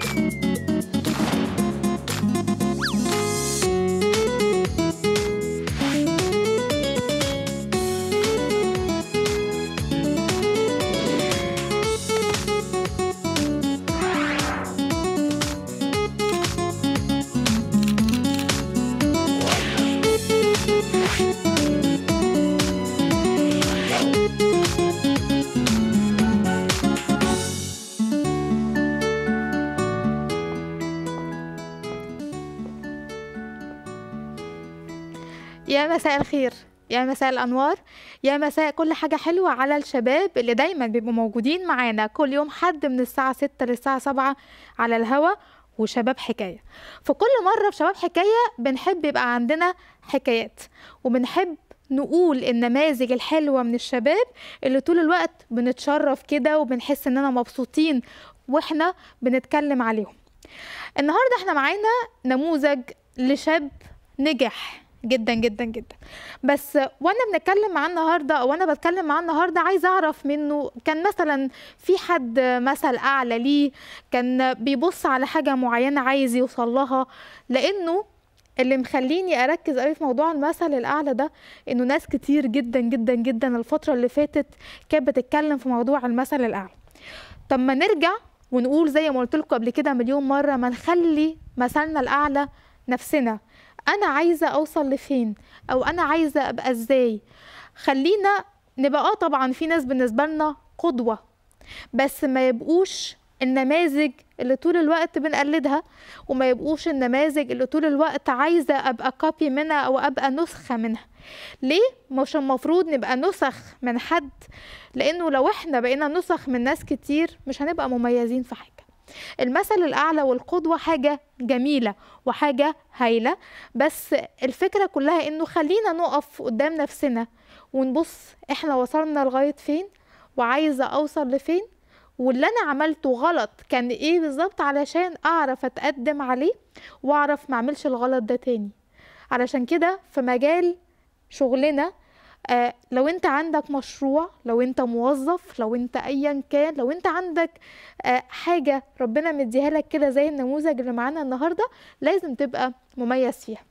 يا مساء الخير يا مساء الأنوار يا مساء كل حاجة حلوة على الشباب اللي دايما بيبقوا موجودين معانا كل يوم حد من الساعة 6 للساعة 7 على الهوا وشباب حكاية في كل مرة في شباب حكاية بنحب يبقى عندنا حكايات وبنحب نقول النماذج الحلوة من الشباب اللي طول الوقت بنتشرف كده وبنحس اننا مبسوطين واحنا بنتكلم عليهم النهاردة احنا معانا نموذج لشاب نجح جدا جدا جدا بس وانا بنتكلم معاه النهارده او انا بتكلم معاه النهارده عايزه اعرف منه كان مثلا في حد مثل اعلى ليه كان بيبص على حاجه معينه عايز يوصل لها لانه اللي مخليني اركز قوي في موضوع المثل الاعلى ده انه ناس كتير جدا جدا جدا الفتره اللي فاتت كانت بتتكلم في موضوع المثل الاعلى طب ما نرجع ونقول زي ما قلت لكم قبل كده مليون مره ما نخلي مثلنا الاعلى نفسنا انا عايزه اوصل لفين او انا عايزه ابقى ازاي خلينا نبقى اه طبعا في ناس بالنسبه لنا قدوه بس ما يبقوش النماذج اللي طول الوقت بنقلدها وما يبقوش النماذج اللي طول الوقت عايزه ابقى كوبي منها او ابقى نسخه منها ليه مش المفروض نبقى نسخ من حد لانه لو احنا بقينا نسخ من ناس كتير مش هنبقى مميزين في حاجه المثل الأعلى والقدوة حاجة جميلة وحاجة هايلة بس الفكرة كلها إنه خلينا نقف قدام نفسنا ونبص إحنا وصلنا لغاية فين وعايزة أوصل لفين واللي أنا عملته غلط كان إيه بالظبط علشان أعرف أتقدم عليه وأعرف معملش الغلط ده تاني علشان كده في مجال شغلنا آه لو انت عندك مشروع لو انت موظف لو انت ايا كان لو انت عندك آه حاجة ربنا مديها لك كده زي النموذج اللي معانا النهاردة لازم تبقى مميز فيها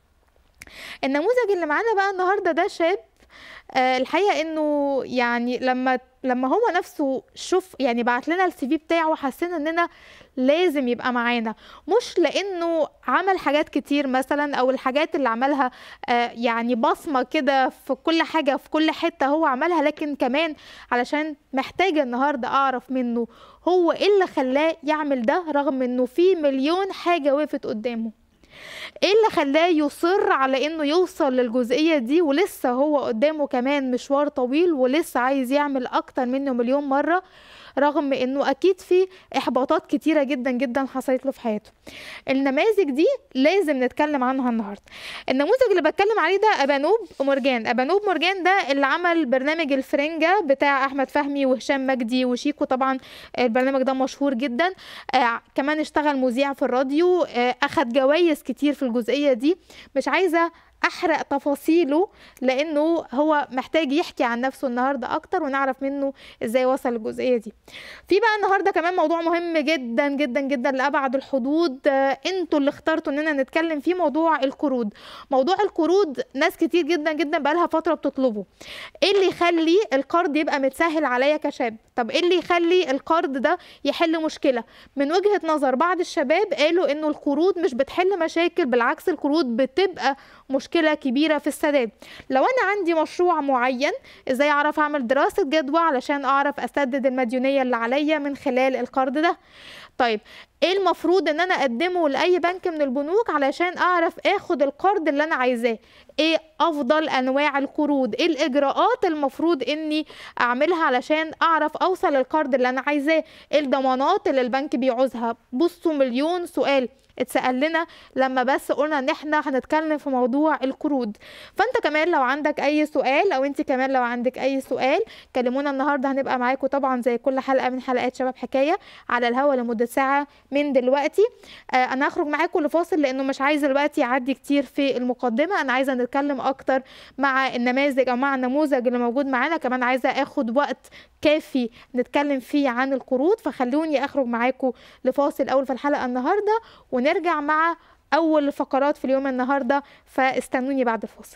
النموذج اللي معانا بقى النهاردة ده شاب آه الحقيقة انه يعني لما لما هو نفسه شوف يعني بعت لنا السي في بتاعه وحسينا اننا لازم يبقى معانا مش لانه عمل حاجات كتير مثلا او الحاجات اللي عملها آه يعني بصمه كده في كل حاجه في كل حته هو عملها لكن كمان علشان محتاجه النهارده اعرف منه هو ايه اللي خلاه يعمل ده رغم انه في مليون حاجه وقفت قدامه ايه اللي خلاه يصر على انه يوصل للجزئية دي ولسه هو قدامه كمان مشوار طويل ولسه عايز يعمل اكتر منه مليون مرة رغم انه اكيد في احباطات كتيره جدا جدا حصلت له في حياته النماذج دي لازم نتكلم عنها النهارده النموذج اللي بتكلم عليه ده ابانوب مرجان ابانوب مرجان ده اللي عمل برنامج الفرنجة بتاع احمد فهمي وهشام مجدي وشيكو طبعا البرنامج ده مشهور جدا آه كمان اشتغل مذيع في الراديو آه اخد جوائز كتير في الجزئيه دي مش عايزه احرق تفاصيله لانه هو محتاج يحكي عن نفسه النهارده اكتر ونعرف منه ازاي وصل للجزئيه دي في بقى النهارده كمان موضوع مهم جدا جدا جدا لابعد الحدود انتوا اللي اخترتوا اننا نتكلم فيه موضوع القروض موضوع القروض ناس كتير جدا جدا بقالها فتره بتطلبه ايه اللي يخلي القرض يبقى متسهل عليا كشاب طب ايه اللي يخلي القرض ده يحل مشكله من وجهه نظر بعض الشباب قالوا انه القروض مش بتحل مشاكل بالعكس القروض بتبقى مشكله كبيره في السداد لو انا عندي مشروع معين ازاي اعرف اعمل دراسه جدوى علشان اعرف اسدد المديونيه اللي عليا من خلال القرض ده طيب ايه المفروض ان انا اقدمه لاي بنك من البنوك علشان اعرف اخد القرض اللي انا عايزاه ايه افضل انواع القروض ايه الاجراءات المفروض اني اعملها علشان اعرف اوصل للقرض اللي انا عايزاه ايه الضمانات اللي البنك بيعوزها بصوا مليون سؤال اتسال لنا لما بس قلنا ان احنا هنتكلم في موضوع القروض فانت كمان لو عندك اي سؤال او انت كمان لو عندك اي سؤال كلمونا النهارده هنبقى معاكم طبعا زي كل حلقه من حلقات شباب حكايه على الهوا لمده ساعه من دلوقتي آه، انا هخرج معاكم لفاصل لانه مش عايزه الوقت يعدي كتير في المقدمه انا عايزه نتكلم اكتر مع النماذج او مع النموذج اللي موجود معانا كمان عايزه اخد وقت كافي نتكلم فيه عن القروض فخلوني اخرج معاكم لفاصل اول في الحلقه النهارده ونرجع مع اول فقرات في اليوم النهارده فاستنوني بعد الفاصل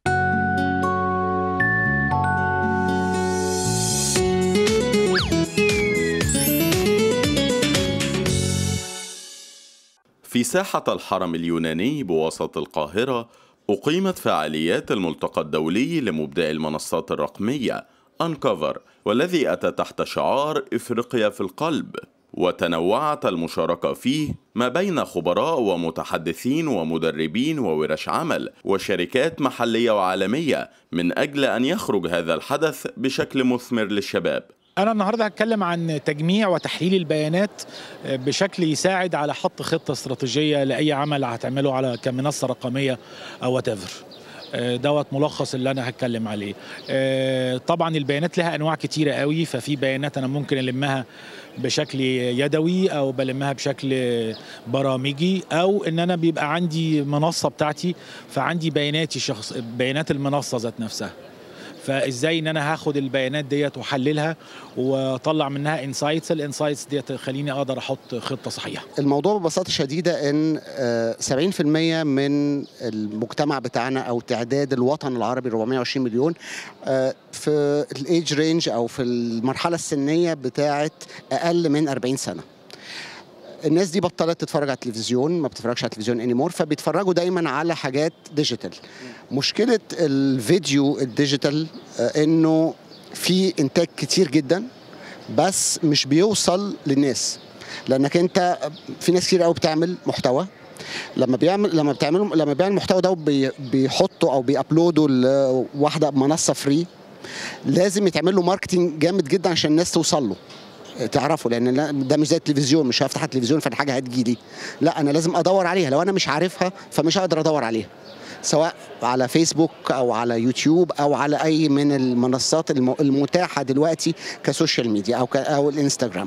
في ساحة الحرم اليوناني بوسط القاهرة أقيمت فعاليات الملتقى الدولي لمبدأ المنصات الرقمية أنكفر والذي أتى تحت شعار إفريقيا في القلب وتنوعت المشاركة فيه ما بين خبراء ومتحدثين ومدربين وورش عمل وشركات محلية وعالمية من أجل أن يخرج هذا الحدث بشكل مثمر للشباب أنا النهارده هتكلم عن تجميع وتحليل البيانات بشكل يساعد على حط خطة استراتيجية لأي عمل هتعمله على كمنصة رقمية أو وات دوت ملخص اللي انا هتكلم عليه آه، طبعا البيانات لها انواع كتيره قوي ففي بيانات انا ممكن المها بشكل يدوي او بلمها بشكل برامجي او ان انا بيبقى عندي منصه بتاعتي فعندي بياناتي شخص بيانات المنصه ذات نفسها فازاي ان انا هاخد البيانات ديت واحللها واطلع منها انسايتس الانسايتس ديت تخليني اقدر احط خطه صحيحه الموضوع ببساطه شديده ان آه، 70% من المجتمع بتاعنا او تعداد الوطن العربي 420 مليون آه، في الايج رينج او في المرحله السنيه بتاعه اقل من 40 سنه الناس دي بطلت تتفرج على التلفزيون ما بتتفرجش على التلفزيون انيمور فبيتفرجوا دايما على حاجات ديجيتال مشكله الفيديو الديجيتال آه، انه في انتاج كتير جدا بس مش بيوصل للناس لانك انت في ناس كتير قوي بتعمل محتوى لما بيعمل لما بتعملوا لما بيعمل المحتوى ده وبي- بيحطه او بيابلوده لواحده منصه فري لازم يتعمل له ماركتنج جامد جدا عشان الناس توصل له تعرفه لان لا- ده مش زي التلفزيون مش هفتح التلفزيون فالحاجه هتجيلي لا انا لازم ادور عليها لو انا مش عارفها فمش هقدر ادور عليها سواء على فيسبوك او على يوتيوب او على اي من المنصات الم- المتاحه دلوقتي كسوشيال ميديا او ك- او الانستغرام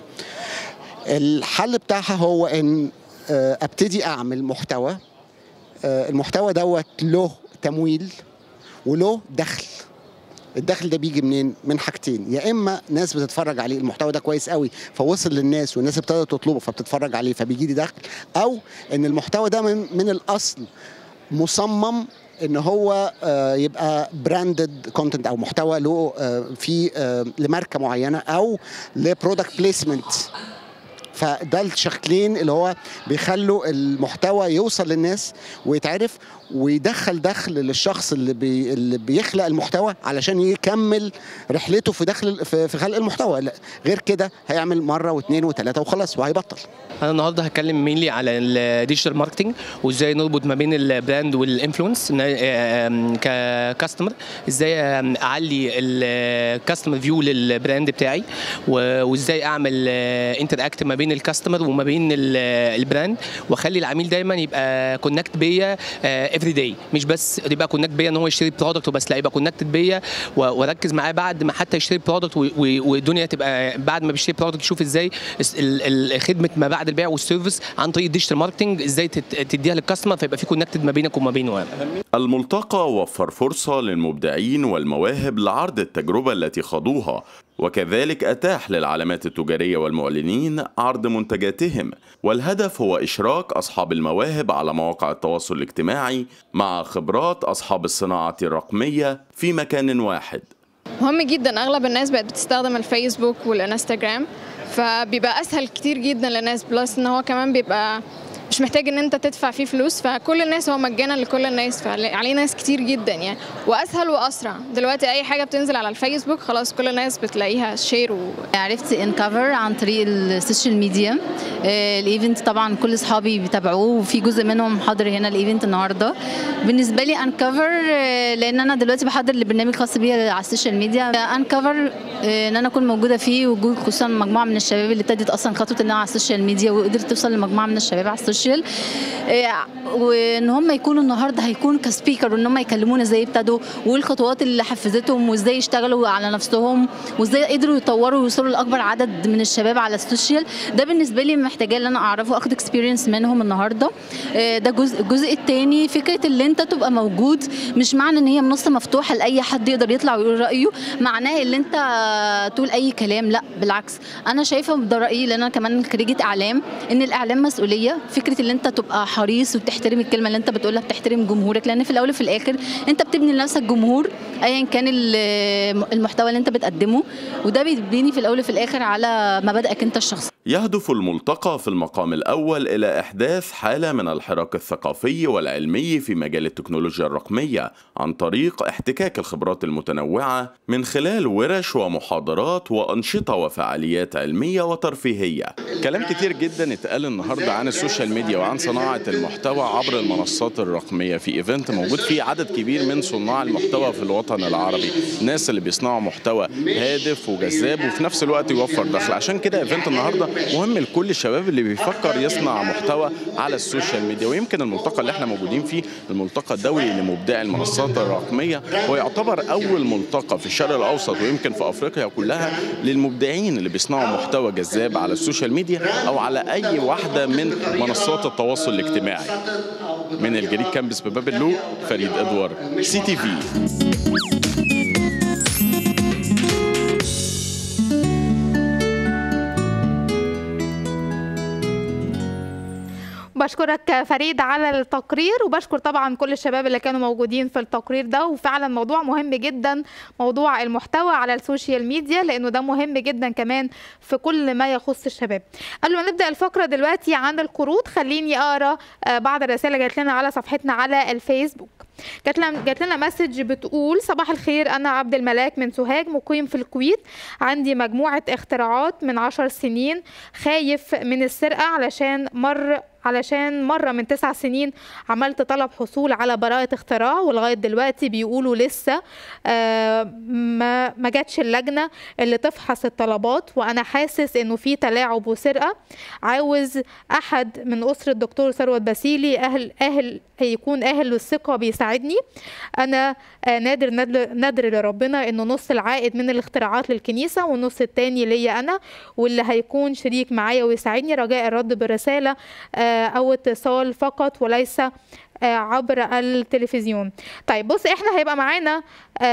الحل بتاعها هو ان آه، ابتدي اعمل محتوى آه، المحتوى دوت له تمويل وله دخل الدخل ده بيجي منين؟ من حاجتين يا اما ناس بتتفرج عليه المحتوى ده كويس قوي فوصل للناس والناس ابتدت تطلبه فبتتفرج عليه فبيجي لي دخل او ان المحتوى ده من, من الاصل مصمم ان هو آه، يبقى براندد كونتنت او محتوى له آه، في آه، لماركه معينه او لبرودكت بليسمنت فده الشكلين اللي هو بيخلوا المحتوى يوصل للناس ويتعرف ويدخل دخل للشخص اللي, بي اللي بيخلق المحتوى علشان يكمل رحلته في دخل في في خلق المحتوى لا، غير كده هيعمل مره واثنين وثلاثه وخلاص وهيبطل انا النهارده هتكلم مينلي على الديجيتال ماركتنج وازاي نربط ما بين البراند والانفلونس ككاستمر ازاي آم، اعلي الكاستمر فيو للبراند بتاعي و- وازاي اعمل انتر اكت ما بين الكاستمر وما بين ال- البراند واخلي العميل دايما يبقى كونكت بيا افري داي مش بس يبقى كونكت بيا ان هو يشتري برودكت وبس لا يبقى كونكتد بيا و- واركز معاه بعد ما حتى يشتري برودكت والدنيا تبقى بعد ما بيشتري برودكت يشوف ازاي الس- ال- ال- خدمه ما بعد البيع والسيرفيس عن طريق الديجيتال ماركتنج ازاي تت- تديها للكاستمر فيبقى في كونكتد ما بينك وما بينه الملتقى وفر فرصة للمبدعين والمواهب لعرض التجربة التي خاضوها وكذلك أتاح للعلامات التجارية والمعلنين عرض منتجاتهم والهدف هو إشراك أصحاب المواهب على مواقع التواصل الاجتماعي مع خبرات أصحاب الصناعة الرقمية في مكان واحد مهم جدا اغلب الناس بقت بتستخدم الفيسبوك والانستجرام فبيبقى اسهل كتير جدا للناس بلس ان هو كمان بيبقى مش محتاج ان انت تدفع فيه فلوس فكل الناس هو مجانا لكل الناس فعليه ناس كتير جدا يعني واسهل واسرع دلوقتي اي حاجه بتنزل على الفيسبوك خلاص كل الناس بتلاقيها شير و... عرفت انكفر عن طريق السوشيال ميديا آه، الايفنت طبعا كل اصحابي بيتابعوه وفي جزء منهم حاضر هنا الايفنت النهارده بالنسبه لي انكفر لان انا دلوقتي بحضر لبرنامج خاص بيا على السوشيال ميديا انكفر ان انا اكون موجوده فيه وجود خصوصا مجموعه من الشباب اللي ابتدت اصلا خطوه انها على السوشيال ميديا وقدرت توصل لمجموعه من الشباب على السوشيال السوشيال آه، وان هم يكونوا النهارده هيكون كسبيكر وان هم يكلمونا ازاي ابتدوا والخطوات اللي حفزتهم وازاي يشتغلوا على نفسهم وازاي قدروا يطوروا ويوصلوا لاكبر عدد من الشباب على السوشيال ده بالنسبه لي محتاجاه ان انا اعرفه اخد اكسبيرينس منهم النهارده آه، ده جزء الجزء الثاني فكره ان انت تبقى موجود مش معنى ان هي منصه مفتوحه لاي حد يقدر يطلع ويقول رايه معناه ان انت تقول اي كلام لا بالعكس انا شايفه ده رايي لان انا كمان خريجه اعلام ان الاعلام مسؤوليه فكره ان انت تبقى حريص وتحترم الكلمه اللي انت بتقولها بتحترم جمهورك لان في الاول وفي الاخر انت بتبني لنفسك جمهور ايا كان ال- المحتوى اللي انت بتقدمه وده بيبني في الاول وفي الاخر على مبادئك انت الشخصيه يهدف الملتقى في المقام الأول إلى إحداث حالة من الحراك الثقافي والعلمي في مجال التكنولوجيا الرقمية عن طريق احتكاك الخبرات المتنوعة من خلال ورش ومحاضرات وأنشطة وفعاليات علمية وترفيهية كلام كتير جدا اتقال النهاردة عن السوشيال ميديا وعن صناعة المحتوى عبر المنصات الرقمية في إيفنت موجود فيه عدد كبير من صناع المحتوى في الوطن العربي الناس اللي بيصنعوا محتوى هادف وجذاب وفي نفس الوقت يوفر دخل عشان كده ايفنت النهارده مهم لكل الشباب اللي بيفكر يصنع محتوى على السوشيال ميديا ويمكن الملتقى اللي احنا موجودين فيه الملتقى الدولي لمبدعي المنصات الرقميه هو يعتبر اول ملتقى في الشرق الاوسط ويمكن في افريقيا كلها للمبدعين اللي بيصنعوا محتوى جذاب على السوشيال ميديا او على اي واحده من منصات التواصل الاجتماعي من الجريد كامبس بباب اللوق فريد ادوار سي تي في بشكرك فريد على التقرير وبشكر طبعا كل الشباب اللي كانوا موجودين في التقرير ده وفعلا موضوع مهم جدا موضوع المحتوى على السوشيال ميديا لانه ده مهم جدا كمان في كل ما يخص الشباب قبل ما نبدا الفقره دلوقتي عن القروض خليني اقرا آه، بعض الرسائل اللي جات لنا على صفحتنا على الفيسبوك جات لنا جات لنا مسج بتقول صباح الخير انا عبد الملاك من سوهاج مقيم في الكويت عندي مجموعه اختراعات من عشر سنين خايف من السرقه علشان مر علشان مرة من تسع سنين عملت طلب حصول على براءة اختراع ولغاية دلوقتي بيقولوا لسه آه، ما ما جاتش اللجنة اللي تفحص الطلبات وأنا حاسس إنه في تلاعب وسرقة عاوز أحد من أسرة دكتور ثروت باسيلي أهل أهل يكون أهل للثقة بيساعدني أنا آه، نادر نادر نادر لربنا إنه نص العائد من الاختراعات للكنيسة والنص التاني ليا أنا واللي هيكون شريك معايا ويساعدني رجاء الرد برسالة آه، أو اتصال فقط وليس آه، عبر التلفزيون طيب بص احنا هيبقى معانا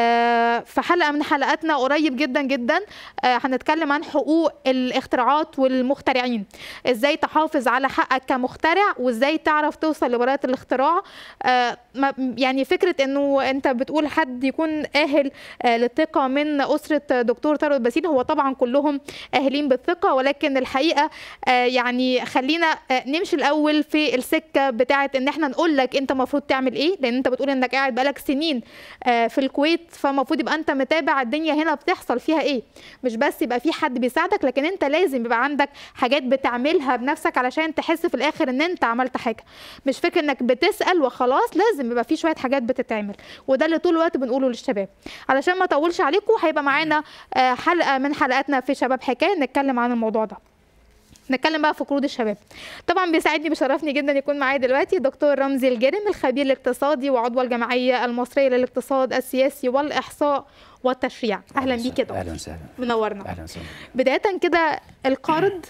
آه، في حلقه من حلقاتنا قريب جدا جدا آه، هنتكلم عن حقوق الاختراعات والمخترعين ازاي تحافظ على حقك كمخترع وازاي تعرف توصل لبراءه الاختراع آه، ما- يعني فكره انه انت بتقول حد يكون اهل آه، للثقه من اسره دكتور ثروت باسيل هو طبعا كلهم اهلين بالثقه ولكن الحقيقه آه، يعني خلينا آه، نمشي الاول في السكه بتاعه ان احنا نقول لك انت المفروض تعمل ايه لان انت بتقول انك قاعد بقالك سنين آه، في الكويت فالمفروض يبقى انت متابع الدنيا هنا بتحصل فيها ايه مش بس يبقى في حد بيساعدك لكن انت لازم يبقى عندك حاجات بتعملها بنفسك علشان تحس في الاخر ان انت عملت حاجه مش فكر انك بتسال وخلاص لازم يبقى في شويه حاجات بتتعمل وده اللي طول الوقت بنقوله للشباب علشان ما اطولش عليكم هيبقى معانا آه، حلقه من حلقاتنا في شباب حكايه نتكلم عن الموضوع ده نتكلم بقى في قروض الشباب طبعا بيسعدني بيشرفني جدا يكون معايا دلوقتي دكتور رمزي الجرم الخبير الاقتصادي وعضو الجمعيه المصريه للاقتصاد السياسي والاحصاء والتشريع اهلا بيك يا دكتور اهلا وسهلا منورنا اهلا وسهلا بدايه كده القرض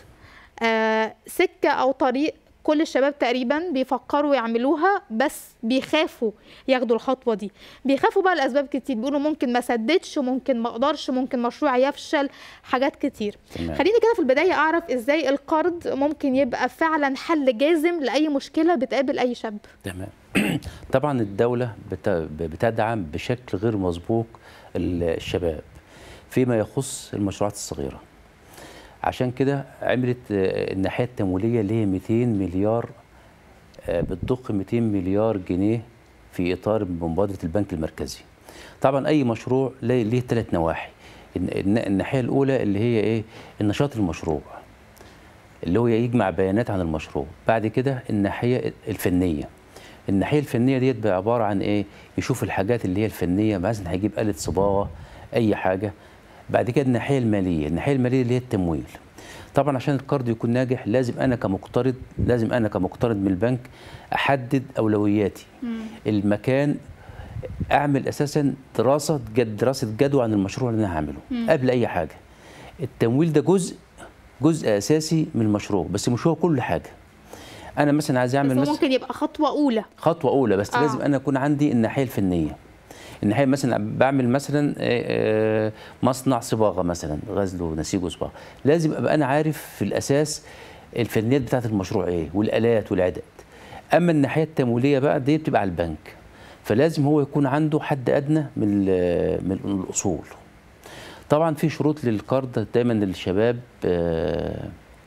آه سكه او طريق كل الشباب تقريبا بيفكروا يعملوها بس بيخافوا ياخدوا الخطوه دي بيخافوا بقى لاسباب كتير بيقولوا ممكن ما سددش ممكن ما اقدرش ممكن مشروع يفشل حاجات كتير تمام. خليني كده في البدايه اعرف ازاي القرض ممكن يبقى فعلا حل جازم لاي مشكله بتقابل اي شاب تمام طبعا الدولة بت- بتدعم بشكل غير مسبوق ال- الشباب فيما يخص المشروعات الصغيرة عشان كده عملت آه، الناحية التمويلية اللي هي 200 مليار آه، بتضخ 200 مليار جنيه في إطار مبادرة البنك المركزي طبعا أي مشروع ليه ليه ثلاث نواحي الن- الن- الناحية الأولى اللي هي إيه النشاط المشروع اللي هو يجمع بيانات عن المشروع بعد كده الناحية الفنية الناحية الفنية ديت بقى عبارة عن ايه يشوف الحاجات اللي هي الفنية مثلا هيجيب آلة صباغة أي حاجة بعد كده الناحية المالية الناحية المالية اللي هي التمويل طبعا عشان القرض يكون ناجح لازم انا كمقترض لازم انا كمقترض من البنك احدد اولوياتي المكان اعمل اساسا دراسه جد دراسه جدوى عن المشروع اللي انا هعمله قبل اي حاجه التمويل ده جزء جزء اساسي من المشروع بس مش هو كل حاجه انا مثلا عايز بس اعمل هو مثلا ممكن يبقى خطوه اولى خطوه اولى بس آه. آه. لازم انا يكون عندي الناحيه الفنيه الناحيه مثلا بعمل مثلا آه، آه، مصنع صباغه مثلا غزل ونسيج وصباغه لازم ابقى انا عارف في الاساس الفنيات بتاعه المشروع ايه والالات والعدد اما الناحيه التمويليه بقى دي بتبقى على البنك فلازم هو يكون عنده حد ادنى من ال- من الاصول طبعا في شروط للقرض دايما الشباب آه،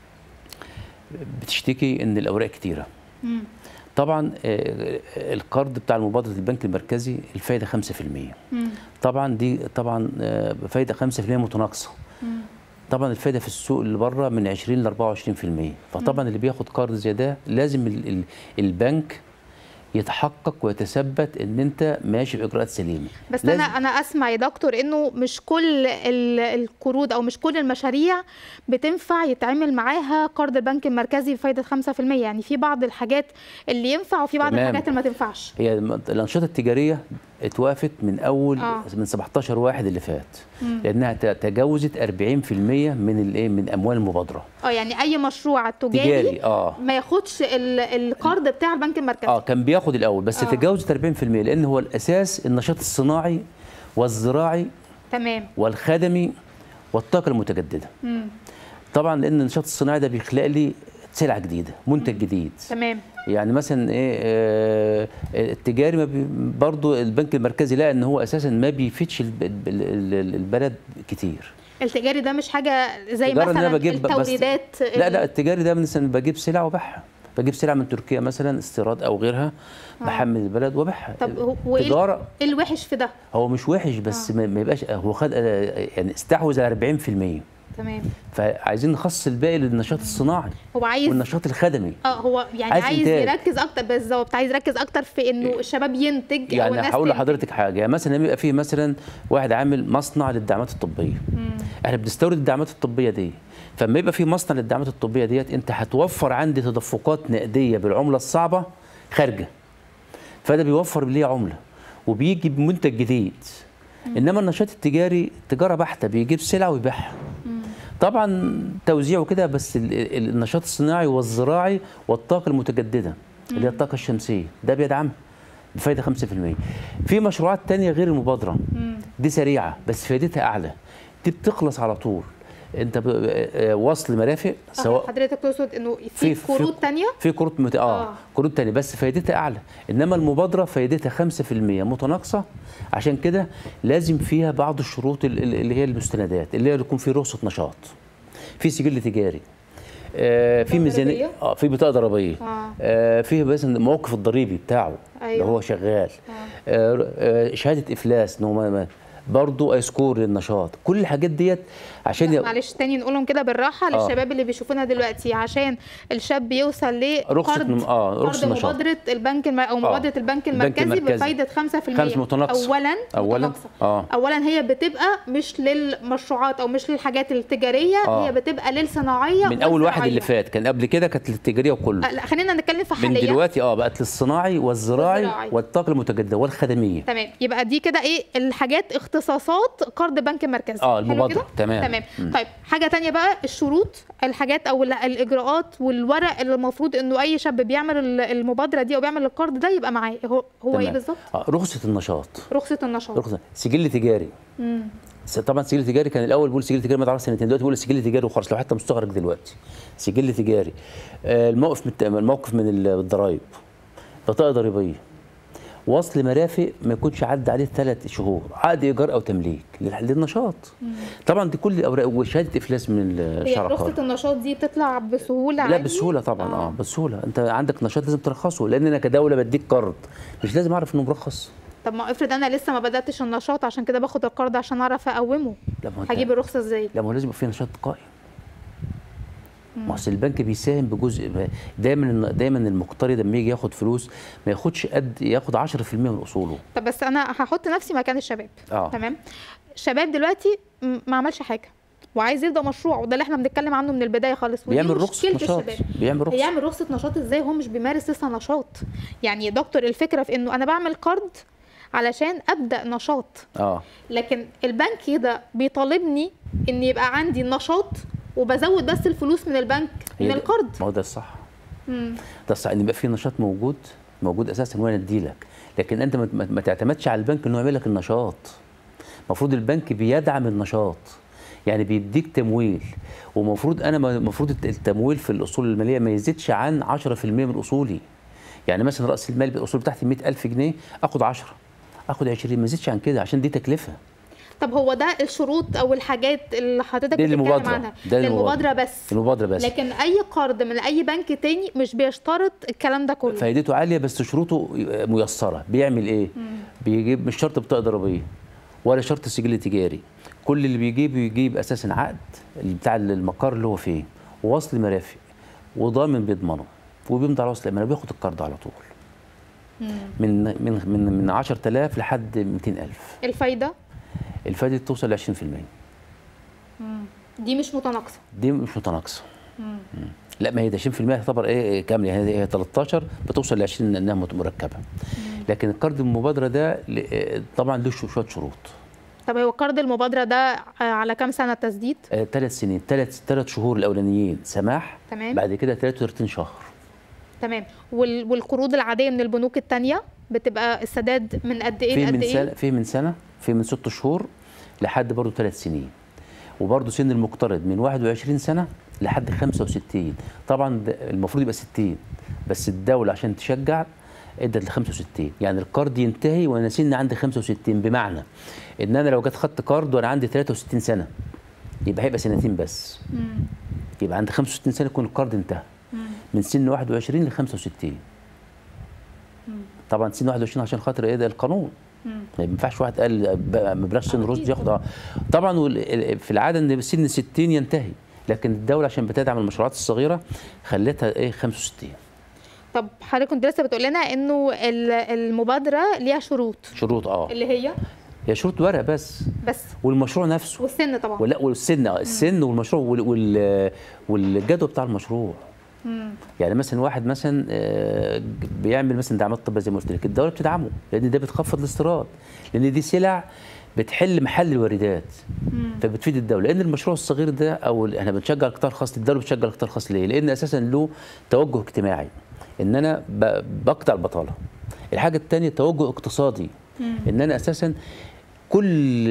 بتشتكي ان الاوراق كتيره طبعا آه، القرض بتاع مبادره البنك المركزي الفايده 5% طبعا دي طبعا آه، فايده 5% متناقصه طبعا الفايده في السوق اللي بره من 20 ل 24% فطبعا اللي بياخد قرض زي ده لازم ال- ال- البنك يتحقق ويتثبت ان انت ماشي باجراءات سليمه بس لازم- انا انا اسمع يا دكتور انه مش كل ال- القروض او مش كل المشاريع بتنفع يتعمل معاها قرض البنك المركزي بفايده 5% يعني في بعض الحاجات اللي ينفع وفي بعض تمام. الحاجات اللي ما تنفعش هي الم- الانشطه التجاريه اتوقفت من اول آه. آه. من 17 واحد اللي فات لانها ت- تجاوزت 40% من الايه من اموال المبادره اه يعني اي مشروع تجاري, تجاري اه ما ياخدش ال- القرض بتاع البنك المركزي اه كان بياخد الاول بس آه. آه. تجاوزت 40% لان هو الاساس النشاط الصناعي والزراعي تمام والخدمي والطاقه المتجدده مم. طبعا لان النشاط الصناعي ده بيخلق لي سلعه جديده منتج جديد تمام يعني مثلا ايه آه التجاري ما بي برضو البنك المركزي لقى ان هو اساسا ما بيفيدش الب- الب- ال- البلد كتير التجاري ده مش حاجه زي التجارة إن مثلا أنا بجيب بس- التوريدات لا لا التجاري ده مثلا بجيب سلع وبيعها بجيب سلع من تركيا مثلا استيراد او غيرها بحمل البلد وبيعها طب هو- هو ايه تجاره ايه الوحش في ده هو مش وحش بس ما ما يبقاش هو خد آه، يعني استحوذ على 40% تمام فعايزين نخصص الباقي للنشاط الصناعي هو عايز والنشاط الخدمي اه هو يعني عايز عايز, إنتاج. يركز اكتر بالظبط عايز يركز اكتر في انه الشباب ينتج او يعني الناس هقول تنتج. لحضرتك حاجه يعني مثلا يبقى فيه مثلا واحد عامل مصنع للدعامات الطبيه احنا بنستورد الدعامات الطبيه دي فلما يبقى في مصنع للدعامات الطبيه ديت انت هتوفر عندي تدفقات نقديه بالعمله الصعبه خارجه فده بيوفر ليه عمله وبيجي بمنتج جديد انما النشاط التجاري تجاره بحته بيجيب سلع ويبيعها طبعا توزيعه كده بس ال- ال- النشاط الصناعي والزراعي والطاقه المتجدده اللي هي الطاقه الشمسيه ده بيدعمها بفايده 5% في مشروعات تانية غير المبادره دي سريعه بس فايدتها اعلى دي بتخلص على طول انت ب... آه، وصل مرافق آه، سواء حضرتك تقصد انه في قروض تانية في قروض مت... آه. آه. اه قروض تانية بس فايدتها اعلى انما المبادره فايدتها 5% متناقصه عشان كده لازم فيها بعض الشروط ال- ال- اللي هي المستندات اللي هي يكون في رخصه نشاط في سجل تجاري آه في بطاقة ميزانيه ضريبية؟ اه في بطاقه ضريبيه آه. آه في مثلا الموقف الضريبي بتاعه اللي أيوة. هو شغال آه آه شهاده افلاس ان هو ما- ما- برضه اي سكور للنشاط كل الحاجات ديت عشان ي- معلش تاني نقولهم كده بالراحه آه. للشباب اللي بيشوفونا دلوقتي عشان الشاب يوصل رخصة لقرض نم- آه، قرض رخصة نشاط. مبادره البنك الم... او مبادره البنك البنك المركزي المركزي. بفايده 5% خمس متناقصة. اولا أولاً، متناقصة. آه. اولا هي بتبقى مش للمشروعات او مش للحاجات التجاريه آه. هي بتبقى للصناعيه من اول واحد والزراعية. اللي فات كان قبل كده كانت للتجاريه وكله آه، لا خلينا نتكلم في من حاليا دلوقتي اه بقت للصناعي والزراعي والزراعي. والطاقه المتجدده والخدميه تمام يبقى دي كده ايه الحاجات اختصاصات قرض بنك مركزي آه، حلو المبادرة. كده؟ تمام. تمام مم. طيب حاجه تانية بقى الشروط الحاجات او ال- الاجراءات والورق اللي المفروض انه اي شاب بيعمل ال- المبادره دي او بيعمل القرض ده يبقى معاه هو هو ايه تمام. بالظبط آه رخصه النشاط رخصه النشاط رخصه سجل تجاري مم. س- طبعا سجل تجاري كان الاول بيقول سجل تجاري ما تعرف سنتين دلوقتي بيقول سجل تجاري وخلاص لو حتى مستغرق دلوقتي سجل تجاري آه الموقف من الت- الموقف من ال- الضرايب بطاقه ضريبيه وصل مرافق ما يكونش عدى عليه ثلاث شهور عقد ايجار او تمليك لل- للنشاط طبعا دي كل الاوراق وشهاده افلاس من هي الشركات رخصه النشاط دي بتطلع بسهوله لا عادي؟ بسهوله طبعا اه, آه. بسهوله انت عندك نشاط لازم ترخصه لان انا كدوله بديك قرض مش لازم اعرف انه مرخص طب ما افرض انا لسه ما بداتش النشاط عشان كده باخد القرض عشان اعرف اقومه لا ما هو أنت- هجيب الرخصه ازاي لا ما هو لازم يبقى في نشاط قائم ما اصل البنك بيساهم بجزء دايما دايما المقترض لما يجي ياخد فلوس ما ياخدش قد ياخد 10% من اصوله طب بس انا هحط نفسي مكان الشباب آه. تمام الشباب دلوقتي م- ما عملش حاجه وعايز يبدا مشروع وده اللي احنا بنتكلم عنه من البدايه خالص ودي بيعمل رخصه مشكلة نشاط الشباب. بيعمل رخصه هيعمل رخصه نشاط ازاي هو مش بيمارس لسه نشاط يعني يا دكتور الفكره في انه انا بعمل قرض علشان ابدا نشاط اه لكن البنك كده بيطالبني ان يبقى عندي نشاط وبزود بس الفلوس من البنك هي من ده- القرض ما هو ده الصح مم. ده الصح ان يبقى في نشاط موجود موجود اساسا وانا اديلك لكن انت ما- ما ما تعتمدش على البنك انه يعمل لك النشاط المفروض البنك بيدعم النشاط يعني بيديك تمويل ومفروض انا المفروض التمويل في الاصول الماليه ما يزيدش عن 10% من اصولي يعني مثلا راس المال الاصول بتاعتي 100000 جنيه اخد 10 اخد 20 ما يزيدش عن كده عشان دي تكلفه طب هو ده الشروط او الحاجات اللي حضرتك دي بتتكلم المبادرة. عنها ده للمبادره بس المبادره بس لكن اي قرض من اي بنك تاني مش بيشترط الكلام ده كله فايدته عاليه بس شروطه ميسره بيعمل ايه بيجيب مش شرط بطاقه ضريبيه ولا شرط سجل تجاري كل اللي بيجيب يجيب اساسا عقد اللي بتاع المقر اللي هو فيه ووصل مرافق وضامن بيضمنه وبيمضي على وصل الامانه بياخد القرض على طول من من من من 10000 لحد 200000 الفايده الفائده توصل ل 20% دي مش متناقصه دي مش متناقصه مم. لا ما هي ده 20% تعتبر ايه كامله يعني هي 13 بتوصل ل 20 انها مت- مركبه لكن القرض المبادره ده ل- طبعا له شو- شويه شروط طب هو قرض المبادره ده آه، على كام سنه تسديد ثلاث سنين ثلاث ثلاث شهور الاولانيين سماح تمام. بعد كده 33 شهر تمام وال... والقروض العاديه من البنوك التانية بتبقى السداد من قد ايه في لقد من ايه سنه في من سنه في من ست شهور لحد برضه ثلاث سنين وبرضه سن المقترض من 21 سنه لحد 65 طبعا ده المفروض يبقى 60 بس الدوله عشان تشجع ادت ل 65 يعني القرض ينتهي وانا سني عندي 65 بمعنى ان انا لو جت خدت قرض وانا عندي 63 سنه يبقى هيبقى سنتين بس يبقى عندي 65 سنه يكون القرض انتهى من سن 21 ل 65 طبعا سن 21 عشان خاطر ايه ده القانون ما ينفعش واحد قال بقى ما بلاش سن رشد ياخد آه. طبعا وال- ال- في العاده ان سن 60 ينتهي لكن الدوله عشان بتدعم المشروعات الصغيره خلتها ايه 65 طب حضرتك كنت لسه بتقول لنا انه ال- المبادره ليها شروط شروط اه اللي هي هي شروط ورق بس بس والمشروع نفسه والسن طبعا ولا والسن آه، السن والمشروع وال- وال والجدوى بتاع المشروع يعني مثلا واحد مثلا آه، بيعمل مثلا دعمات طبيه زي ما قلت لك الدوله بتدعمه لان ده بتخفض الاستيراد لان دي سلع بتحل محل الواردات فبتفيد الدوله لان المشروع الصغير ده او ال- احنا بنشجع القطاع الخاص الدوله بتشجع القطاع الخاص ليه؟ لان اساسا له توجه اجتماعي ان انا ب- بقطع البطاله الحاجه الثانيه توجه اقتصادي ان انا اساسا كل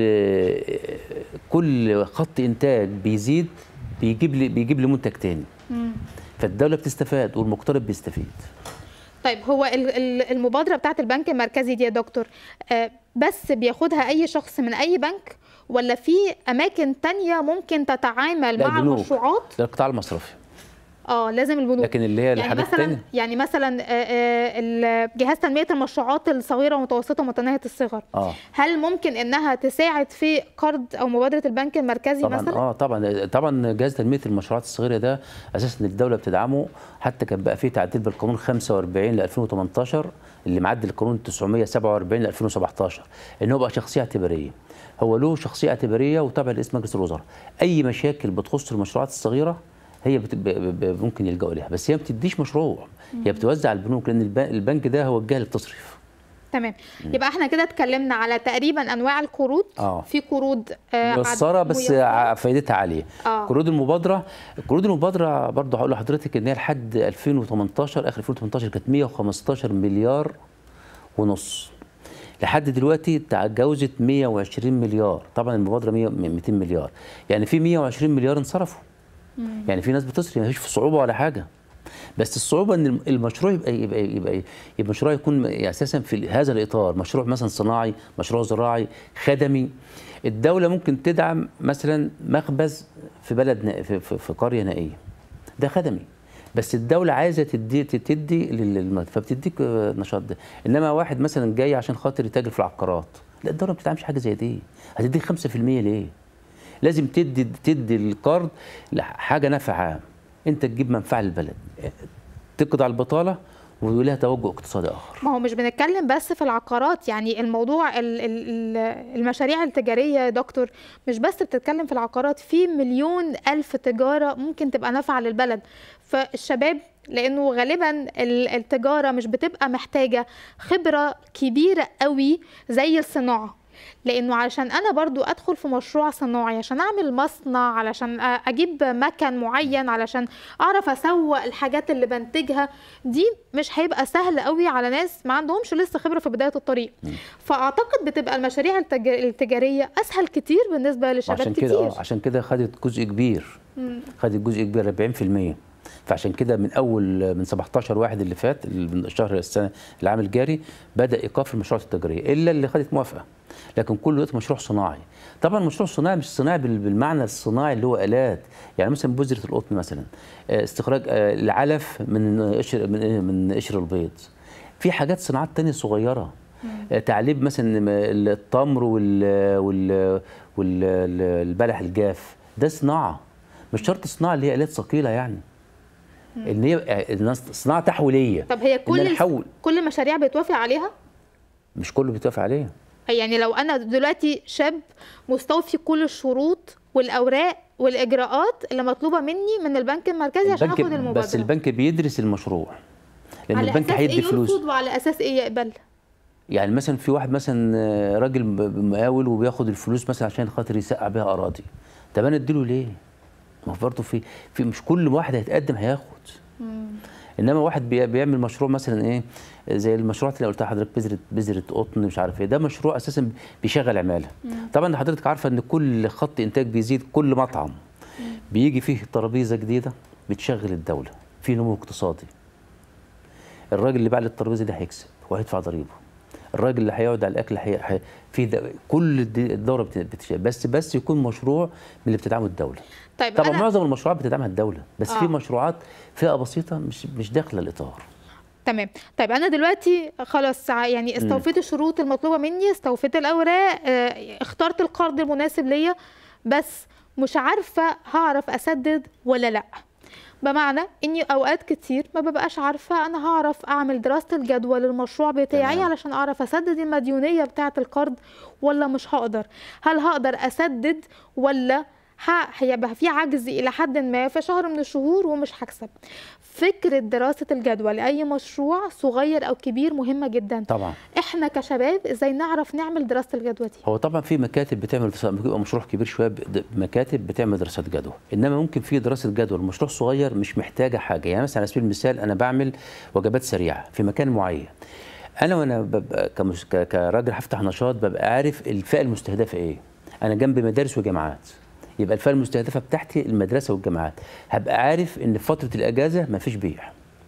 كل خط انتاج بيزيد بيجيب لي بيجيب لي منتج تاني فالدوله بتستفاد والمقترض بيستفيد طيب هو ال- ال- المبادره بتاعت البنك المركزي دي يا دكتور آه، بس بياخدها اي شخص من اي بنك ولا في اماكن تانية ممكن تتعامل لا، مع البنوك. المشروعات ده القطاع المصرفي اه لازم البنوك لكن اللي هي يعني الحاجات مثلا التانية يعني مثلا آه، آه، ال- جهاز تنميه المشروعات الصغيره والمتوسطه ومتناهيه الصغر اه هل ممكن انها تساعد في قرض او مبادره البنك المركزي طبعا مثلا اه طبعا طبعا جهاز تنميه المشروعات الصغيره ده اساسا الدوله بتدعمه حتى كان بقى فيه تعديل بالقانون 45 ل 2018 اللي معدل القانون 947 ل 2017 ان هو بقى شخصيه اعتباريه هو له شخصيه اعتباريه وتابع لاسم مجلس الوزراء اي مشاكل بتخص المشروعات الصغيره هي بت... ب... ب... ممكن يلجأوا ليها بس هي ما بتديش مشروع هي بتوزع على البنوك لان الب... البنك ده هو الجهه اللي بتصرف تمام يبقى احنا كده اتكلمنا على تقريبا انواع القروض آه. في قروض آه، ميسره عد- بس ميسرة. ع- فايدتها عاليه آه. قروض المبادره قروض المبادره برضه هقول لحضرتك ان هي لحد 2018 اخر 2018 كانت 115 مليار ونص لحد دلوقتي تجاوزت 120 مليار طبعا المبادره 100 200 مليار يعني في 120 مليار انصرفوا يعني في ناس بتصرف ما فيش صعوبه ولا حاجه بس الصعوبه ان المشروع يبقى يبقى يبقى, يبقى المشروع يكون اساسا في هذا الاطار مشروع مثلا صناعي مشروع زراعي خدمي الدوله ممكن تدعم مثلا مخبز في بلد نا- في, في, في قريه نائيه ده خدمي بس الدولة عايزة تدي تدي لل فبتديك آه، النشاط ده انما واحد مثلا جاي عشان خاطر يتاجر في العقارات لا الدولة ما بتدعمش حاجة زي دي هتديك 5% ليه؟ لازم تدي تدي القرض لحاجة نفع عام انت تجيب منفعة للبلد تقضي على البطالة ولها توجه اقتصادي اخر ما هو مش بنتكلم بس في العقارات يعني الموضوع ال- ال- ال- المشاريع التجارية يا دكتور مش بس بتتكلم في العقارات في مليون ألف تجارة ممكن تبقى نافعة للبلد فالشباب لأنه غالبا ال- التجارة مش بتبقى محتاجة خبرة كبيرة قوي زي الصناعة لانه علشان انا برضو ادخل في مشروع صناعي عشان اعمل مصنع علشان أ- اجيب مكن معين علشان اعرف اسوق الحاجات اللي بنتجها دي مش هيبقى سهل قوي على ناس ما عندهمش لسه خبره في بدايه الطريق فاعتقد بتبقى المشاريع التج... التجاريه اسهل كتير بالنسبه لشباب عشان كتير كده اه عشان كده خدت جزء كبير خدت جزء كبير 40% فعشان كده من اول من 17 واحد اللي فات من الشهر السنه العام الجاري بدا ايقاف المشروعات التجاريه الا اللي خدت موافقه لكن كله دلوقتي مشروع صناعي طبعا المشروع الصناعي مش صناعي بال- بالمعنى الصناعي اللي هو الات يعني مثلا بذره القطن مثلا آه، استخراج آه، العلف من قشر من إيه؟ من قشر البيض في حاجات صناعات تانية صغيره آه، تعليب مثلا م- التمر وال وال والبلح الجاف ده صناعه مش شرط صناعه اللي هي الات ثقيله يعني ان هي آه، الناس- صناعه تحويليه طب هي إن كل أنا الس- أحول. كل المشاريع بيتوافق عليها مش كله بيتوافق عليها يعني لو انا دلوقتي شاب مستوفي كل الشروط والاوراق والاجراءات اللي مطلوبه مني من البنك المركزي عشان اخد المبادره بس البنك بيدرس المشروع لان على البنك أساس هيدي إيه فلوس يرفض وعلى اساس ايه يقبل يعني مثلا في واحد مثلا آه، راجل ب- مقاول وبياخد الفلوس مثلا عشان خاطر يسقع بيها اراضي طب انا اديله ليه؟ ما هو برضه في في مش كل واحد هيتقدم هياخد انما واحد بي- بيعمل مشروع مثلا ايه زي المشروعات اللي قلتها لحضرتك بذره بذره قطن مش عارف ايه ده مشروع اساسا بيشغل عماله طبعا حضرتك عارفه ان كل خط انتاج بيزيد كل مطعم بيجي فيه ترابيزه جديده بتشغل الدوله في نمو اقتصادي الراجل اللي باع الترابيزه دي هيكسب وهيدفع ضريبه الراجل اللي هيقعد على الاكل هي... هي... في د... كل الد- الدوره بت... بتشغل بس بس يكون مشروع من اللي بتدعمه الدوله طيب طبعا أنا معظم المشروعات بتدعمها الدوله بس آه. في مشروعات فئه بسيطه مش مش داخله الاطار تمام طيب انا دلوقتي خلاص ع- يعني استوفيت الشروط المطلوبه مني استوفيت الاوراق آه، اخترت القرض المناسب ليا بس مش عارفه هعرف اسدد ولا لا بمعنى اني اوقات كتير ما ببقاش عارفه انا هعرف اعمل دراسه الجدوى للمشروع بتاعي تمام. علشان اعرف اسدد المديونيه بتاعه القرض ولا مش هقدر هل هقدر اسدد ولا ه- هيبقى في عجز الى حد ما في شهر من الشهور ومش هكسب فكره دراسه الجدوى لاي مشروع صغير او كبير مهمه جدا طبعا احنا كشباب ازاي نعرف نعمل دراسه الجدوى دي هو طبعا في مكاتب بتعمل دراسات بيبقى مشروع كبير شويه ب- مكاتب بتعمل دراسات جدوى انما ممكن في دراسه جدوى المشروع صغير مش محتاجه حاجه يعني مثلا على سبيل المثال انا بعمل وجبات سريعه في مكان معين انا وانا ببقى كمش... ك- كراجل هفتح نشاط ببقى عارف الفئه المستهدفه ايه انا جنب مدارس وجامعات يبقى الفئه المستهدفه بتاعتي المدرسه والجامعات هبقى عارف ان في فتره الاجازه مفيش بيع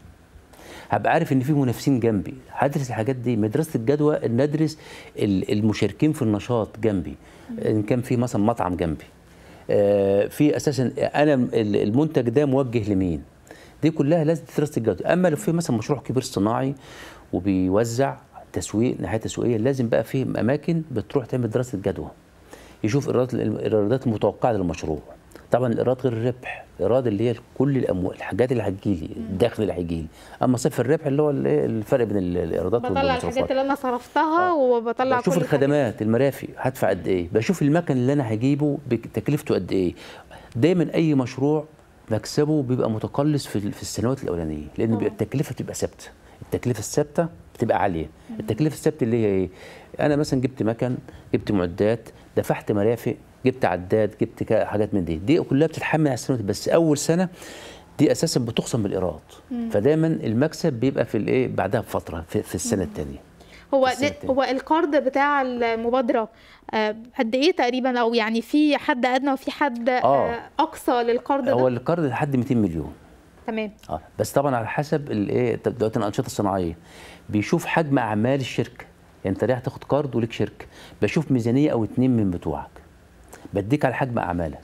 هبقى عارف ان في منافسين جنبي هدرس الحاجات دي مدرسه الجدوى ان ادرس ال- المشاركين في النشاط جنبي ان كان في مثلا مطعم جنبي آه، في اساسا انا ال- المنتج ده موجه لمين دي كلها لازم دراسه الجدوى اما لو في مثلا مشروع كبير صناعي وبيوزع تسويق ناحيه تسويقيه لازم بقى في اماكن بتروح تعمل دراسه جدوى يشوف الايرادات الايرادات المتوقعه للمشروع طبعا الايراد غير الربح الايراد اللي هي كل الاموال الحاجات اللي هتجيلي الدخل اللي هيجيلي اما صفر الربح اللي هو الإيه؟ الفرق بين ال- الايرادات بطلع الحاجات والمصروفات اللي انا صرفتها وبطلع بشوف كل الخدمات المرافق هدفع قد ايه بشوف المكن اللي انا هجيبه بك- تكلفته قد ايه دايما اي مشروع مكسبه بيبقى متقلص في ال- في السنوات الاولانيه لان بيبقى التكلفه بتبقى ثابته التكلفه الثابته بتبقى عاليه التكلفه الثابته اللي هي ايه انا مثلا جبت مكن جبت معدات دفعت مرافق جبت عداد جبت كا- حاجات من دي دي كلها بتتحمل على السنوات بس اول سنه دي اساسا بتخصم بالايراد فدايما المكسب بيبقى في الايه بعدها بفتره في, في السنه الثانيه هو السنة ن- التانية. هو القرض بتاع المبادره آه، قد ايه تقريبا او يعني في حد ادنى وفي حد آه، آه. اقصى للقرض هو ده القرض لحد 200 مليون تمام اه بس طبعا على حسب الايه طب دلوقتي الانشطه الصناعيه بيشوف حجم اعمال الشركه يعني انت رايح تاخد قرض وليك شركه بشوف ميزانيه او اتنين من بتوعك بديك على حجم اعمالك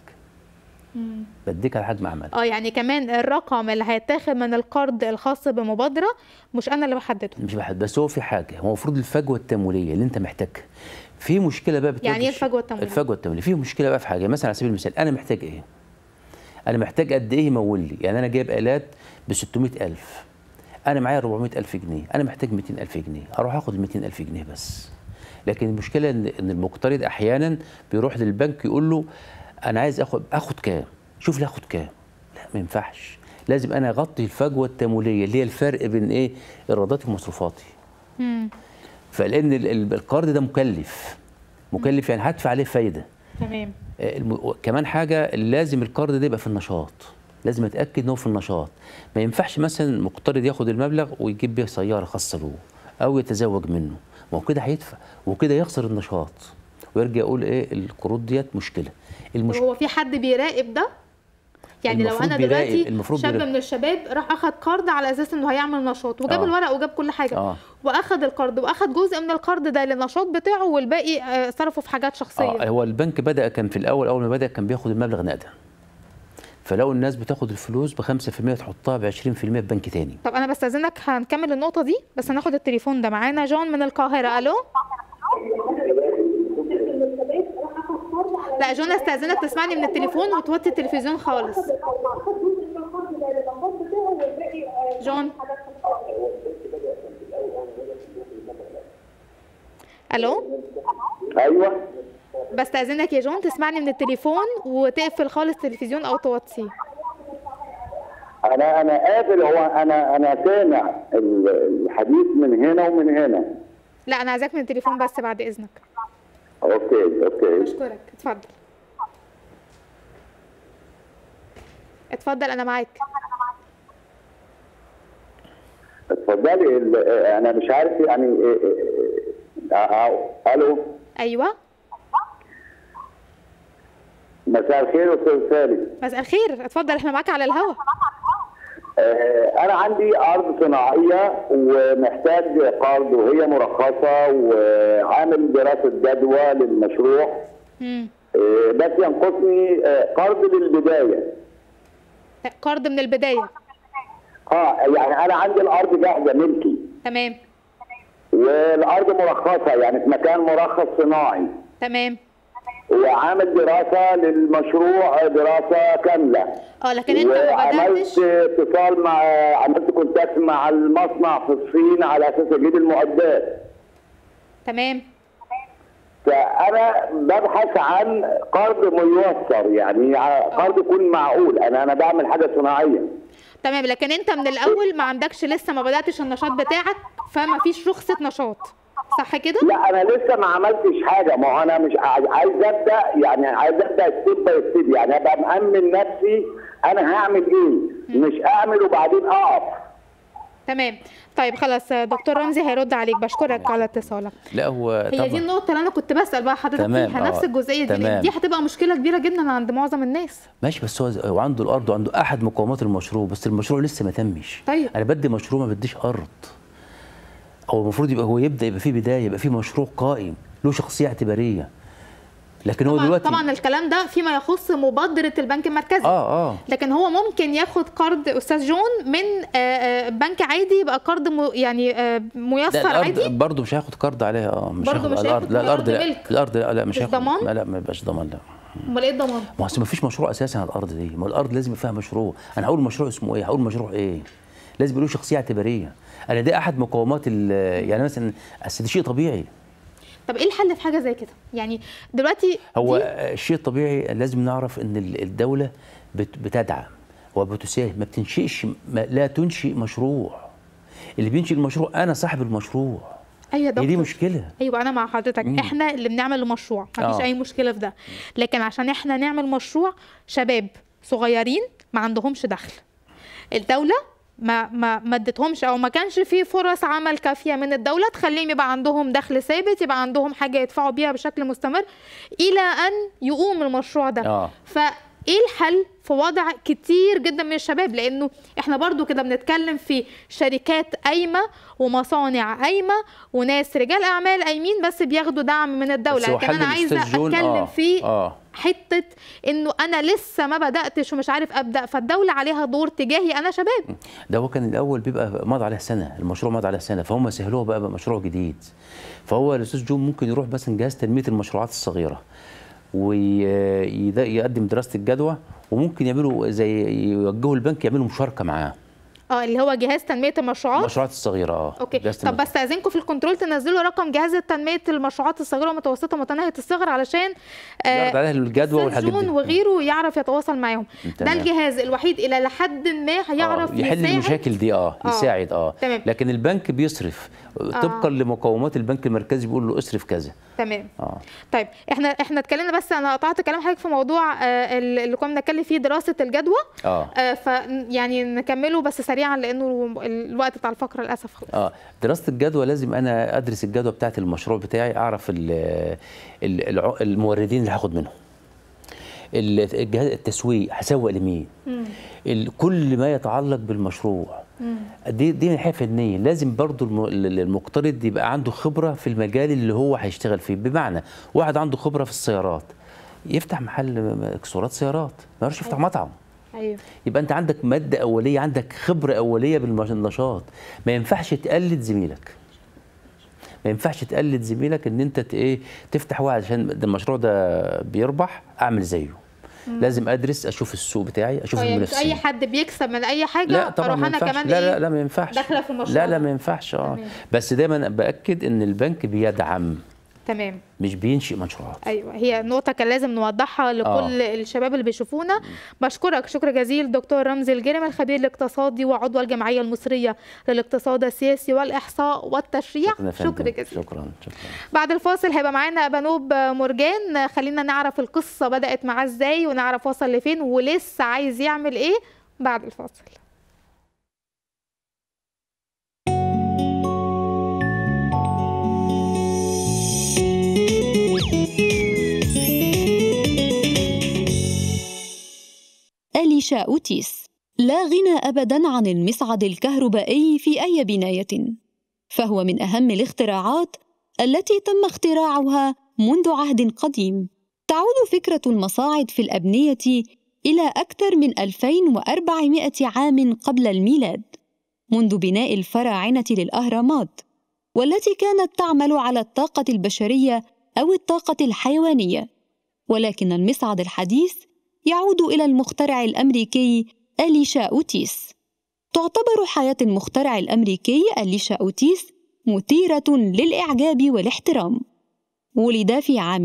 بديك على حجم اعمالك اه يعني كمان الرقم اللي هيتاخد من القرض الخاص بمبادره مش انا اللي بحدده مش بحد بس هو في حاجه هو المفروض الفجوه التمويليه اللي انت محتاجها في مشكله بقى بتواجه يعني ايه الش- الفجوه التمويليه الفجوه التمويليه في مشكله بقى في حاجه مثلا على سبيل المثال انا محتاج ايه انا محتاج قد ايه يمول لي يعني انا جايب الات ب 600000 انا معايا 400000 جنيه انا محتاج 200000 جنيه اروح اخد ال 200000 جنيه بس لكن المشكله ان ان المقترض احيانا بيروح للبنك يقول له انا عايز اخد اخد كام شوف لي اخد كام لا ما ينفعش لازم انا اغطي الفجوه التمويليه اللي هي الفرق بين ايه ايراداتي ومصروفاتي فلان ال- ال- القرض ده مكلف مكلف يعني هدفع عليه فايده تمام آه، الم- كمان حاجه لازم القرض ده يبقى في النشاط لازم اتاكد ان هو في النشاط ما ينفعش مثلا مقترض ياخد المبلغ ويجيب بيه سياره خاصه له او يتزوج منه ما هو كده هيدفع وكده يخسر النشاط ويرجع يقول ايه القروض ديت مشكله المشكله هو في حد بيراقب ده يعني لو المفروض انا بيراقب- دلوقتي المفروض شاب بيراقب. من الشباب راح اخد قرض على اساس انه هيعمل نشاط وجاب آه. الورق وجاب كل حاجه آه. واخد القرض واخد جزء من القرض ده للنشاط بتاعه والباقي آه، صرفه في حاجات شخصيه اه هو البنك بدا كان في الاول اول ما بدا كان بياخد المبلغ نقدا فلو الناس بتاخد الفلوس ب 5% تحطها ب 20% في بنك تاني طب انا بستاذنك هنكمل النقطه دي بس هناخد التليفون ده معانا جون من القاهره الو لا جون استاذنك تسمعني من التليفون وتوطي التلفزيون خالص جون الو ايوه بستاذنك يا جون تسمعني من التليفون وتقفل خالص التلفزيون او توطيه انا انا قابل هو انا انا سامع ال- الحديث من هنا ومن هنا لا انا عايزاك من التليفون بس بعد اذنك اوكي اوكي اشكرك اتفضل اتفضل انا معاك اتفضلي ال- انا مش عارف يعني إيه- إيه- إيه- الو ايوه مساء الخير استاذ سالم مساء الخير اتفضل احنا معاك على الهوا آه، انا عندي ارض صناعيه ومحتاج قرض وهي مرخصه وعامل دراسه جدوى للمشروع مم. آه، بس ينقصني آه، قرض للبدايه قرض من البدايه اه يعني انا عندي الارض جاهزه ملكي تمام والارض مرخصه يعني في مكان مرخص صناعي تمام وعامل دراسه للمشروع دراسه كامله اه لكن انت ما وعملت بداتش اتصال مع عملت كونتاكت مع المصنع في الصين على اساس اجيب المعدات تمام فانا ببحث عن قرض ميسر يعني قرض يكون معقول انا انا بعمل حاجه صناعيه تمام لكن انت من الاول ما عندكش لسه ما بداتش النشاط بتاعك فما فيش رخصه نشاط صح كده لا انا لسه ما عملتش حاجه ما هو انا مش عايز عايز ابدا يعني عايز ابدا ستيب باي ستيب يعني ابقى مامن نفسي انا هعمل ايه مش اعمل وبعدين اقف تمام طيب خلاص دكتور رمزي هيرد عليك بشكرك على اتصالك لا هو هي دي طبعا النقطة اللي أنا كنت بسأل بقى حضرتك تمام، فيها نفس آه، الجزئية دي لأن تمام. دي هتبقى مشكلة كبيرة جدا عند معظم الناس ماشي بس هو هو عنده الارض وعنده احد مقومات المشروع بس المشروع لسه ما تمش طيب. انا بدي مشروع ما بديش ارض هو المفروض يبقى هو يبدا يبقى فيه بدايه يبقى فيه مشروع قائم له شخصيه اعتباريه لكن هو طبعا, دلوقتي طبعا الكلام ده فيما يخص مبادرة البنك المركزي اه اه لكن هو ممكن ياخد قرض أستاذ جون من آه، آه، بنك عادي يبقى قرض م- يعني آه، ميسر لا عادي الارض برضه مش هياخد قرض عليها اه مش برضه هياخد مش الارض هياخد لا من الارض الأرض لا ملك. الارض لا, لا مش مش هياخد ضمان؟ لا لا ما يبقاش ضمان لا امال ايه الضمان؟ ما هو أصل ما فيش مشروع اساسي على الارض دي ما الارض لازم يبقى فيها مشروع انا هقول مشروع اسمه ايه هقول مشروع ايه لازم يبقى له شخصيه اعتباريه انا ده احد مقومات ال- يعني مثلا اصل ده شيء طبيعي طب ايه الحل في حاجة زي كده؟ يعني دلوقتي هو دي- الشيء الطبيعي لازم نعرف ان ال- الدوله بت- بتدعم وبتساهم ما بتنشئش ما لا تنشئ مشروع اللي بينشئ المشروع انا صاحب المشروع ايوه يا هي دي دكتور. مشكله ايوه انا مع حضرتك مم. احنا اللي بنعمل المشروع مفيش آه. اي مشكله في ده لكن عشان احنا نعمل مشروع شباب صغيرين ما عندهمش دخل الدوله ما ما ما ادتهمش او ما كانش في فرص عمل كافيه من الدوله تخليهم يبقى عندهم دخل ثابت يبقى عندهم حاجه يدفعوا بيها بشكل مستمر الى ان يقوم المشروع ده اه فايه الحل في وضع كتير جدا من الشباب لانه احنا برضو كده بنتكلم في شركات قايمه ومصانع قايمه وناس رجال اعمال قايمين بس بياخدوا دعم من الدوله بس هو لكن حل انا عايزه الأستاذ جون، اتكلم آه، في آه. حته انه انا لسه ما بداتش ومش عارف ابدا فالدوله عليها دور تجاهي انا شباب ده هو كان الاول بيبقى مضى عليه سنه المشروع مضى عليه سنه فهم سهلوه بقى, بقى مشروع جديد فهو الاستاذ جون ممكن يروح مثلا جهاز تنميه المشروعات الصغيره ويقدم دراسه الجدوى وممكن يعملوا زي يوجهوا البنك يعملوا مشاركه معاه اه اللي هو جهاز تنميه المشروعات المشروعات الصغيره اه اوكي جهاز طب تنمية. بس استاذنكم في الكنترول تنزلوا رقم جهاز تنميه المشروعات الصغيره والمتوسطه ومتناهيه الصغر علشان يعرض عليها الجدوى والحاجات جون دي وغيره يعرف يتواصل معاهم ده تمام. الجهاز الوحيد الى لحد ما هيعرف آه، يحل يساعد المشاكل دي اه آه. يساعد اه تمام. لكن البنك بيصرف طبقا لمقومات البنك المركزي بيقول له اصرف كذا تمام اه طيب احنا احنا اتكلمنا بس انا قطعت كلام حضرتك في موضوع آه، اللي كنا بنتكلم فيه دراسه الجدوى اه آه، ف يعني نكمله بس سريعا لانه الوقت بتاع الفقره للاسف خلص اه دراسه الجدوى لازم انا ادرس الجدوى بتاعت المشروع بتاعي اعرف ال ال الع- الموردين اللي هاخد منهم ال- الجهاز التسويق هسوق لمين ال- كل ما يتعلق بالمشروع دي دي من ناحيه فنيه لازم برضو الم- ال- المقترض يبقى عنده خبره في المجال اللي هو هيشتغل فيه بمعنى واحد عنده خبره في السيارات يفتح محل اكسسوارات سيارات ما يقدرش يفتح مطعم ايوه يبقى انت عندك ماده اوليه عندك خبره اوليه بالنشاط ما ينفعش تقلد زميلك ما ينفعش تقلد زميلك ان انت ت- ايه تفتح واحد عشان ده المشروع ده بيربح اعمل زيه لازم ادرس اشوف السوق بتاعي اشوف اه يعني مش اي المنافسين حد بيكسب من اي حاجه لا طبعا اروح ما انا ينفعش كمان لا إيه؟ لا لا ما ينفعش داخله في المشروع لا لا ما ينفعش اه تمام. بس دايما باكد ان البنك بيدعم تمام مش بينشئ مشروعات ايوه هي نقطه كان لازم نوضحها لكل آه. الشباب اللي بيشوفونا بشكرك شكر جزيل دكتور رمزي الجرم الخبير الاقتصادي وعضو الجمعيه المصريه للاقتصاد السياسي والاحصاء والتشريع شكرا يا فندم. شكر جزيل شكرا شكرا بعد الفاصل هيبقى معانا بنوب مرجان خلينا نعرف القصه بدات معاه ازاي ونعرف وصل لفين ولسه عايز يعمل ايه بعد الفاصل أليشا أوتيس لا غنى أبدا عن المصعد الكهربائي في أي بناية فهو من أهم الاختراعات التي تم اختراعها منذ عهد قديم تعود فكرة المصاعد في الأبنية إلى أكثر من 2400 عام قبل الميلاد منذ بناء الفراعنة للأهرامات والتي كانت تعمل على الطاقة البشرية أو الطاقة الحيوانية ولكن المصعد الحديث يعود إلى المخترع الأمريكي أليشا أوتيس تعتبر حياة المخترع الأمريكي أليشا أوتيس مثيرة للإعجاب والاحترام ولد في عام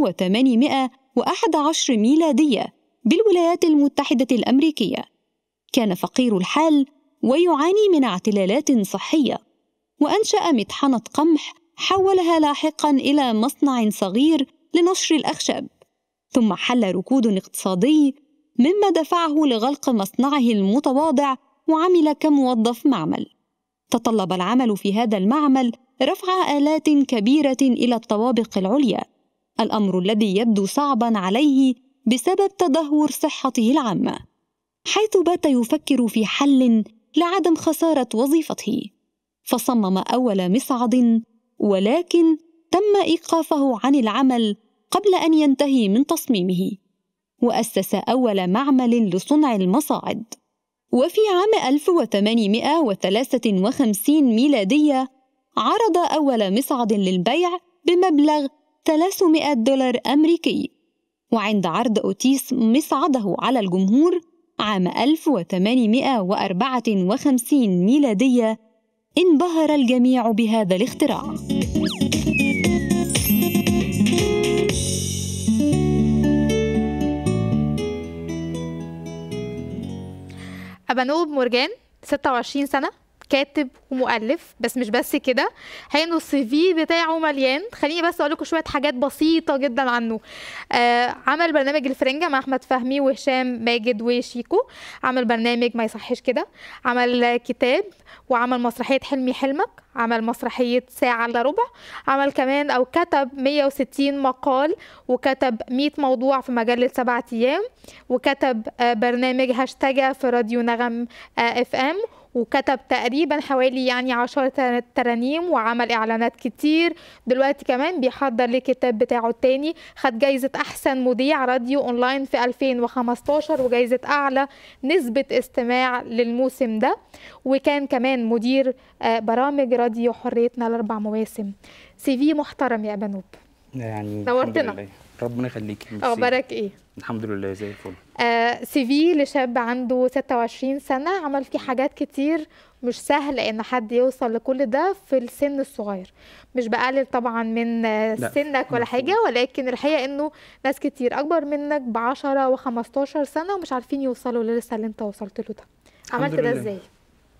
1811 ميلادية بالولايات المتحدة الأمريكية كان فقير الحال ويعاني من اعتلالات صحية وأنشأ مطحنة قمح حولها لاحقا إلى مصنع صغير لنشر الأخشاب ثم حل ركود اقتصادي مما دفعه لغلق مصنعه المتواضع وعمل كموظف معمل تطلب العمل في هذا المعمل رفع آلات كبيرة إلى الطوابق العليا الأمر الذي يبدو صعبا عليه بسبب تدهور صحته العامة حيث بات يفكر في حل لعدم خسارة وظيفته فصمم أول مصعد ولكن تم إيقافه عن العمل قبل أن ينتهي من تصميمه وأسس أول معمل لصنع المصاعد وفي عام 1853 ميلادية عرض أول مصعد للبيع بمبلغ 300 دولار أمريكي وعند عرض أوتيس مصعده على الجمهور عام 1854 ميلادية انبهر الجميع بهذا الاختراع أبانوب مرجان 26 سنة كاتب ومؤلف بس مش بس كده هينو السي في بتاعه مليان خليني بس اقول لكم شويه حاجات بسيطه جدا عنه آه عمل برنامج الفرنجه مع احمد فهمي وهشام ماجد وشيكو عمل برنامج ما يصحش كده عمل كتاب وعمل مسرحيه حلمي حلمك عمل مسرحيه ساعه الا ربع عمل كمان او كتب 160 مقال وكتب 100 موضوع في مجله سبعة ايام وكتب آه برنامج هاشتاج في راديو نغم آه اف ام وكتب تقريبا حوالي يعني عشرة ترانيم وعمل إعلانات كتير دلوقتي كمان بيحضر لكتاب بتاعه التاني خد جايزة أحسن مذيع راديو أونلاين في 2015 وجايزة أعلى نسبة استماع للموسم ده وكان كمان مدير برامج راديو حريتنا الأربع مواسم سي في محترم يا بنوب يعني نورتنا. الحمد لله. ربنا يخليكي ميرسي. اخبارك ايه الحمد لله زي الفل آه سي في لشاب عنده 26 سنة عمل فيه حاجات كتير مش سهل ان حد يوصل لكل ده في السن الصغير مش بقلل طبعا من آه، لا، سنك ولا حاجة ولكن الحقيقة انه ناس كتير اكبر منك ب 10 و15 سنة ومش عارفين يوصلوا لسه اللي انت وصلت له ده عملت ده لله. ازاي؟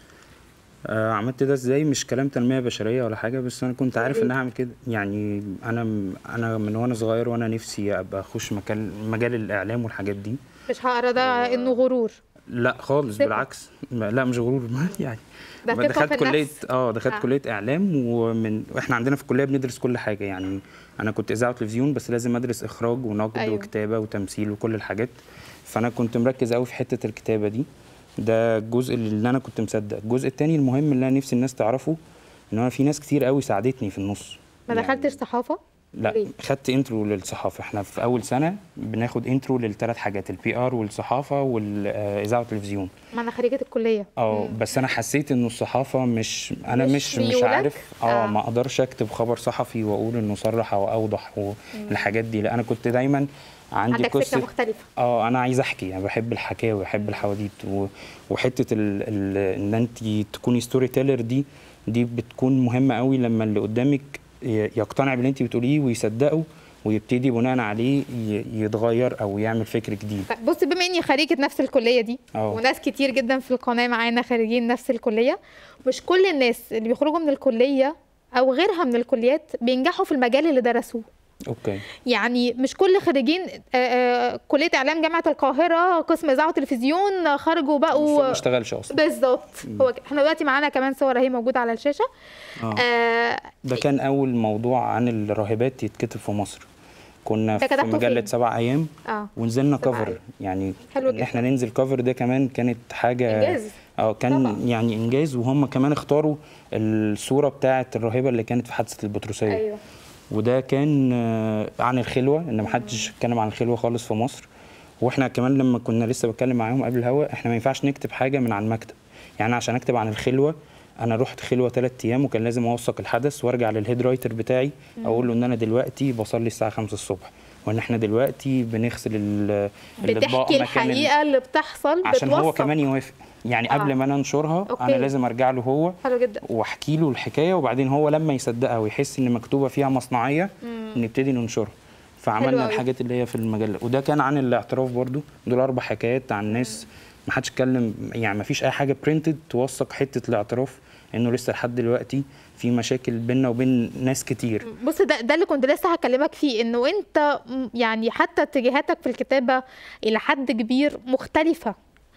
آه عملت ده ازاي مش كلام تنميه بشريه ولا حاجه بس انا كنت عارف ان هعمل كده يعني انا انا من وانا صغير وانا نفسي ابقى اخش مكان مجال الاعلام والحاجات دي مش هقرا ده انه غرور لا خالص ثقة. بالعكس ما- لا مش غرور يعني ده ثقة دخلت في كليه النفس. اه دخلت آه. كليه اعلام ومن واحنا عندنا في الكليه بندرس كل حاجه يعني انا كنت اذاعه وتلفزيون بس لازم ادرس اخراج ونقد أيوة. أيوة. وكتابه وتمثيل وكل الحاجات فانا كنت مركز قوي في حته الكتابه دي ده الجزء اللي انا كنت مصدق الجزء التاني المهم اللي انا نفسي الناس تعرفه ان انا في ناس كتير قوي ساعدتني في النص ما دخلتش صحافة؟ لا ليه؟ خدت انترو للصحافه احنا في اول سنه بناخد انترو للثلاث حاجات البي ار والصحافه والاذاعه والتلفزيون ما انا خريجة الكلية اه بس انا حسيت انه الصحافه مش انا مش مش مش, ميولك؟ عارف اه آه. ما اقدرش اكتب خبر صحفي واقول انه صرح او اوضح والحاجات دي لا انا كنت دايما عندي عندك سكة قصه مختلفة اه انا عايز احكي يعني بحب الحكاوي بحب الحواديت و... وحته ال... ال... ان انت تكوني ستوري تيلر دي دي بتكون مهمه قوي لما اللي قدامك ي- يقتنع باللي انت بتقوليه ويصدقه ويبتدي بناء عليه ي... يتغير او يعمل فكر جديد طيب بص بما اني خريجة نفس الكلية دي اه. وناس كتير جدا في القناة معانا خريجين نفس الكلية مش كل الناس اللي بيخرجوا من الكلية او غيرها من الكليات بينجحوا في المجال اللي درسوه اوكي يعني مش كل خريجين آه، آه، كلية اعلام جامعة القاهرة قسم اذاعة وتلفزيون آه، خرجوا ما بقوا اشتغلش اصلا بالظبط هو كده. احنا دلوقتي معانا كمان صور اهي موجودة على الشاشة اه آه ده كان اول موضوع عن الراهبات يتكتب في مصر كنا ده في كتبته مجله فين؟ سبع ايام اه ونزلنا سبع كفر أيام. يعني حلو ان جدا. احنا ننزل كفر ده كمان كانت حاجه إنجاز. اه كان طبعا. يعني انجاز وهم كمان اختاروا الصوره بتاعه الراهبه اللي كانت في حادثه البطرسيه ايوه وده كان آه، عن الخلوه ان محدش اتكلم عن الخلوه خالص في مصر واحنا كمان لما كنا لسه بتكلم معاهم قبل الهوا احنا ما ينفعش نكتب حاجه من عن مكتب يعني عشان اكتب عن الخلوه انا رحت خلوه ثلاث ايام وكان لازم اوثق الحدث وارجع للهيد رايتر بتاعي اقول له ان انا دلوقتي بصلي الساعه 5 الصبح وان احنا دلوقتي بنغسل ال- الاطباق بتحكي مكان ال- الحقيقة اللي بتحصل عشان هو بتوثق. كمان يوافق يعني آه. قبل ما انا انشرها أوكي. انا لازم ارجع له هو حلو جدا واحكي له الحكايه وبعدين هو لما يصدقها ويحس ان مكتوبه فيها مصنعيه نبتدي ننشرها حلو فعملنا أوي. الحاجات اللي هي في المجله وده كان عن الاعتراف برضو دول اربع حكايات عن ناس ما حدش اتكلم يعني ما فيش اي حاجه برينتد توثق حته الاعتراف انه لسه لحد دلوقتي في مشاكل بيننا وبين ناس كتير بص ده ده اللي كنت لسه هكلمك فيه انه انت م- يعني حتى اتجاهاتك في الكتابه الى حد كبير مختلفه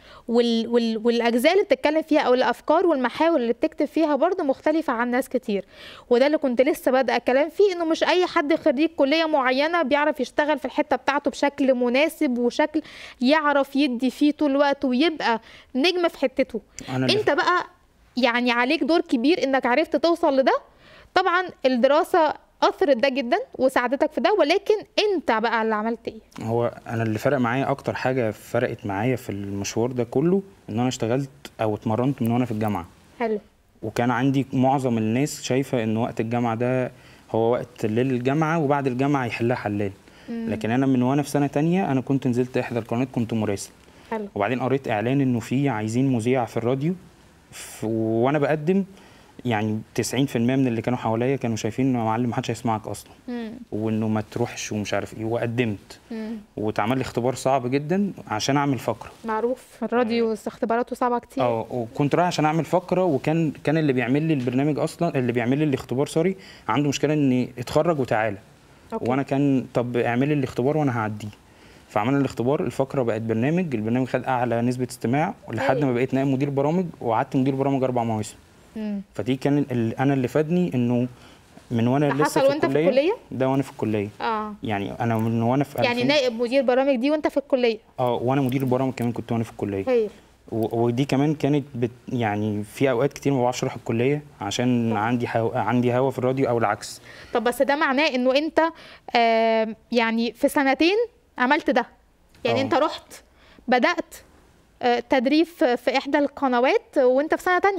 وال وال والاجزاء اللي بتتكلم فيها او الافكار والمحاور اللي بتكتب فيها برضه مختلفه عن ناس كتير وده اللي كنت لسه بادئه الكلام فيه انه مش اي حد خريج كليه معينه بيعرف يشتغل في الحته بتاعته بشكل مناسب وشكل يعرف يدي فيه طول الوقت ويبقى نجم في حتته انا اللي انت بقى يعني عليك دور كبير انك عرفت توصل لده طبعا الدراسه اثرت ده جدا وساعدتك في ده ولكن انت بقى اللي عملت ايه هو انا اللي فرق معايا اكتر حاجه فرقت معايا في المشوار ده كله ان انا اشتغلت او اتمرنت من وانا في الجامعه حلو وكان عندي معظم الناس شايفه ان وقت الجامعه ده هو وقت للجامعه وبعد الجامعه يحلها حلال لكن انا من وانا في سنه تانية انا كنت نزلت احدى القنوات كنت مراسل حلو وبعدين قريت اعلان انه في عايزين مذيع في الراديو ف... وانا بقدم يعني 90% من اللي كانوا حواليا كانوا شايفين انه يا معلم محدش هيسمعك اصلا مم. وانه ما تروحش ومش عارف ايه وقدمت مم. واتعمل لي اختبار صعب جدا عشان اعمل فقره معروف الراديو اختباراته صعبه كتير اه وكنت رايح عشان اعمل فقره وكان كان اللي بيعمل لي البرنامج اصلا اللي بيعمل لي الاختبار سوري عنده مشكله ان اتخرج وتعالى أوكي. وانا كان طب اعمل لي الاختبار وانا هعديه فعملنا الاختبار الفقره بقت برنامج البرنامج خد اعلى نسبه استماع لحد هايل. ما بقيت نائب مدير برامج وقعدت مدير برامج اربع مواسم مم. فدي كان ال- انا اللي فادني انه من وانا ده لسه حصل في وأنت في الكليه الكلية؟ ده وانا في الكليه اه يعني انا من وانا في يعني 2000 نائب مدير برامج دي وانت في الكليه اه وانا مدير البرامج كمان كنت وانا في الكليه هايل و- ودي كمان كانت بت يعني في اوقات كتير ما بعرفش اروح الكليه عشان عندي هوا عندي هوا في الراديو او العكس طب بس ده معناه انه انت آه يعني في سنتين عملت ده يعني آه. انت رحت بدأت آه تدريب في في احدى القنوات وانت في سنة تانية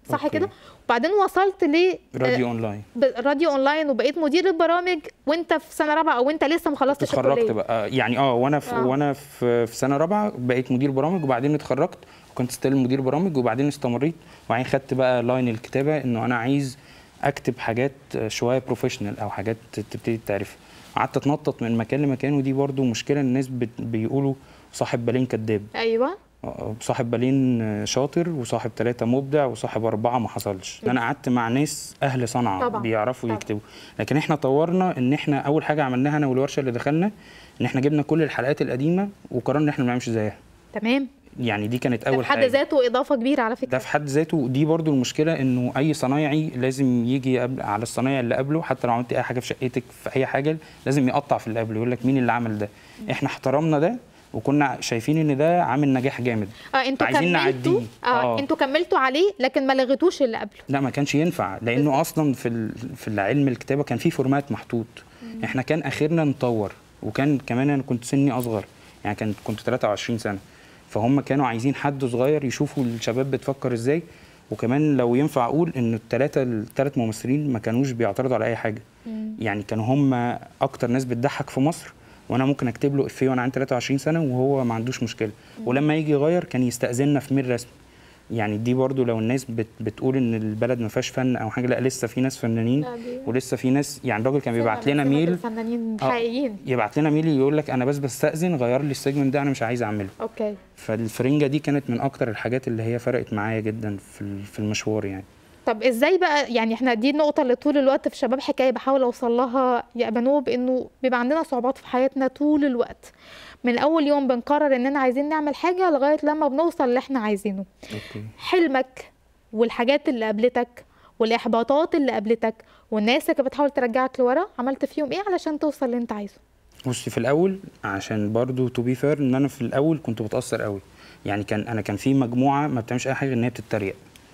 صح أوكي. كده وبعدين وصلت ل راديو اونلاين ب- راديو اونلاين وبقيت مدير البرامج وانت في سنه رابعه او انت لسه ما خلصتش اتخرجت الكليه بقى يعني اه وانا في آه. وانا في في سنه رابعه بقيت مدير برامج وبعدين اتخرجت وكنت ستيل مدير برامج وبعدين استمريت وبعدين خدت بقى لاين الكتابه انه انا عايز اكتب حاجات شويه بروفيشنال او حاجات تبتدي تعرف قعدت اتنطط من مكان لمكان ودي برضو مشكله الناس بت- بيقولوا صاحب بالين كداب ايوه آه، صاحب بالين شاطر وصاحب ثلاثة مبدع وصاحب أربعة ما حصلش أنا قعدت مع ناس أهل صنعة طبعاً، بيعرفوا طبعاً. يكتبوا لكن إحنا طورنا إن إحنا أول حاجة عملناها أنا والورشة اللي دخلنا إن إحنا جبنا كل الحلقات القديمة وقررنا إن إحنا ما نعملش زيها تمام يعني دي كانت ده أول في حد حاجة ذاته اضافه كبيره على ده فكره في حد ذاته دي برضو المشكلة إنه أي صنايعي لازم يجي قبل على الصنايعي اللي قبله حتى لو عملت أي حاجة في شقتك في أي حاجة لازم يقطع في اللي قبله يقول لك مين اللي عمل ده إحنا احترمنا ده وكنا شايفين إن ده عامل نجاح جامد اه انتوا عايزين كملتوا نعديه. اه آه. انتوا كملتوا عليه لكن ما لغيتوش اللي قبله لا ما كانش ينفع لانه اصلا في ال- في العلم الكتابه كان في فورمات محطوط احنا كان اخرنا نطور وكان كمان انا كنت سني اصغر يعني كان كنت 23 سنه فهم كانوا عايزين حد صغير يشوفوا الشباب بتفكر ازاي وكمان لو ينفع اقول ان الثلاثه الثلاث ممثلين ما كانوش بيعترضوا على اي حاجه يعني كانوا هم اكتر ناس بتضحك في مصر وانا ممكن اكتب له افيه وانا عندي 23 سنه وهو ما عندوش مشكله ولما يجي يغير كان يستاذننا في ميل رسمي يعني دي برضو لو الناس بت بتقول ان البلد ما فيهاش فن او حاجه لا لسه في ناس فنانين لا، دي- ولسه في ناس يعني الراجل كان بيبعت لنا سمة ميل الفنانين آه. حقيقيين يبعت لنا ميل يقول لك انا بس بستاذن غير لي السيجمنت ده انا مش عايز اعمله اوكي فالفرنجه دي كانت من اكتر الحاجات اللي هي فرقت معايا جدا في ال- في المشوار يعني طب ازاي بقى يعني احنا دي النقطة اللي طول الوقت في شباب حكاية بحاول اوصل لها يا بنوب انه بيبقى عندنا صعوبات في حياتنا طول الوقت من اول يوم بنقرر اننا عايزين نعمل حاجة لغاية لما بنوصل اللي احنا عايزينه اوكي حلمك والحاجات اللي قابلتك والاحباطات اللي قابلتك والناس اللي كانت بتحاول ترجعك لورا عملت فيهم ايه علشان توصل اللي انت عايزه بصي في الاول عشان برضو تو بي فير ان انا في الاول كنت بتاثر قوي يعني كان انا كان في مجموعه ما بتعملش اي حاجه غير ان هي بتتريق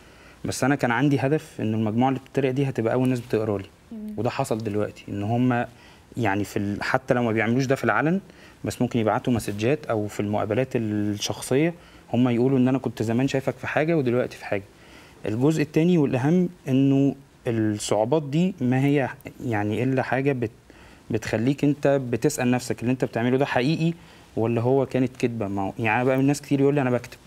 بس انا كان عندي هدف ان المجموعه اللي بتتريق دي هتبقى اول ناس بتقرا لي وده حصل دلوقتي ان هم يعني في ال... حتى لو ما بيعملوش ده في العلن بس ممكن يبعتوا مسجات او في المقابلات الشخصيه هم يقولوا ان انا كنت زمان شايفك في حاجه ودلوقتي في حاجه الجزء الثاني والاهم انه الصعوبات دي ما هي يعني الا حاجه بت بتخليك انت بتسال نفسك اللي انت بتعمله ده حقيقي ولا هو كانت كذبه ما هو يعني أنا بقى من ناس كتير يقول لي انا بكتب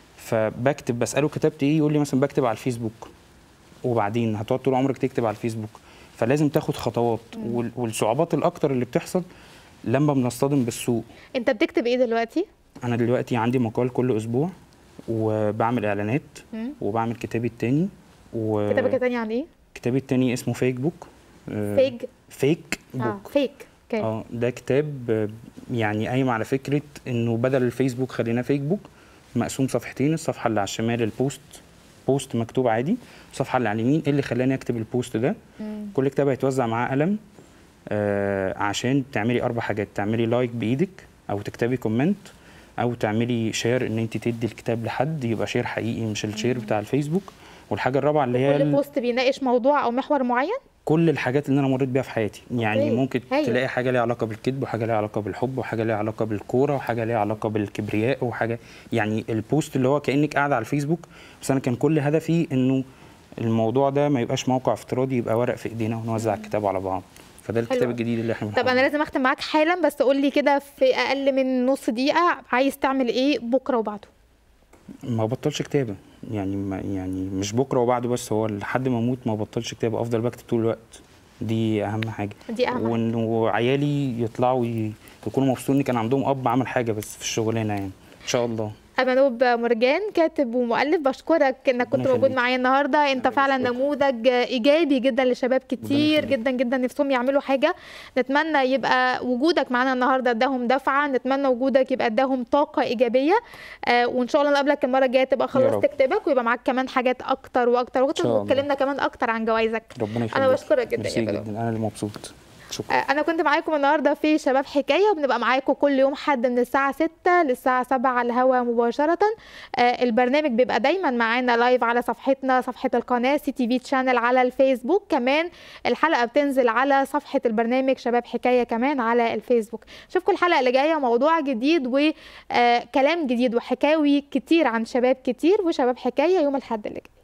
فبكتب بساله كتبت ايه يقول لي مثلا بكتب على الفيسبوك وبعدين هتقعد طول عمرك تكتب على الفيسبوك فلازم تاخد خطوات وال- والصعوبات الاكتر اللي بتحصل لما بنصطدم بالسوق انت بتكتب ايه دلوقتي انا دلوقتي عندي مقال كل اسبوع وبعمل اعلانات مم. وبعمل كتابي التاني و كتابك التاني عن ايه كتابي التاني اسمه فيك بوك فيج فيك اه بوك فيك اوكي اه ده كتاب آه، يعني قايم على فكره انه بدل الفيسبوك خليناه فيسبوك مقسوم صفحتين الصفحه اللي على الشمال البوست بوست مكتوب عادي الصفحه اللي على اليمين ايه اللي خلاني اكتب البوست ده مم. كل كتاب هيتوزع معاه قلم آه عشان تعملي اربع حاجات تعملي لايك بايدك او تكتبي كومنت او تعملي شير ان انت تدي الكتاب لحد يبقى شير حقيقي مش الشير بتاع الفيسبوك والحاجه الرابعه اللي هي كل ال- بوست بيناقش موضوع او محور معين كل الحاجات اللي انا مريت بيها في حياتي يعني أوكي، ممكن هايل. تلاقي حاجه ليها علاقه بالكذب وحاجه ليها علاقه بالحب وحاجه ليها علاقه بالكوره وحاجه ليها علاقه بالكبرياء وحاجه يعني البوست اللي هو كانك قاعده على الفيسبوك بس انا كان كل هدفي انه الموضوع ده ما يبقاش موقع افتراضي يبقى ورق في ايدينا ونوزع الكتاب على بعض فده الكتاب حلو. الجديد اللي احنا طب بنحاول انا لازم اختم معاك حالا بس قول لي كده في اقل من نص دقيقه عايز تعمل ايه بكره وبعده ما بطلش كتابه يعني ما يعني مش بكره وبعده بس هو لحد ما اموت ما بطلش كتابه افضل بكتب طول الوقت دي اهم حاجه دي اهم حاجة. وانه عيالي يطلعوا ي- يكونوا مبسوطين ان كان عندهم اب عمل حاجه بس في الشغلانه يعني ان شاء الله أمانوب مرجان كاتب ومؤلف بشكرك انك كنت ربنا موجود يخليك. معايا النهارده انت فعلا نموذج ايجابي جدا لشباب كتير يخليك. جدا جدا نفسهم يعملوا حاجه نتمنى يبقى وجودك معانا النهارده اداهم دفعه نتمنى وجودك يبقى اداهم طاقه ايجابيه آه وان شاء الله نقابلك المره الجايه تبقى خلصت رب. كتابك ويبقى معاك كمان حاجات اكتر واكتر واكتر شاء الله. واتكلمنا كمان اكتر عن جوائزك ربنا يخليك انا بشكرك جدا ميرسي يا بلال جدا انا اللي مبسوط شكرا آه، انا كنت معاكم النهارده في شباب حكايه وبنبقى معاكم كل يوم حد من الساعه 6 للساعه 7 على الهواء مباشره آه، البرنامج بيبقى دايما معانا لايف على صفحتنا صفحه القناه سي تي في تشانل على الفيسبوك كمان الحلقه بتنزل على صفحه البرنامج شباب حكايه كمان على الفيسبوك اشوفكم الحلقه اللي جايه موضوع جديد وكلام جديد وحكاوي كتير عن شباب كتير وشباب حكايه يوم الاحد اللي جاي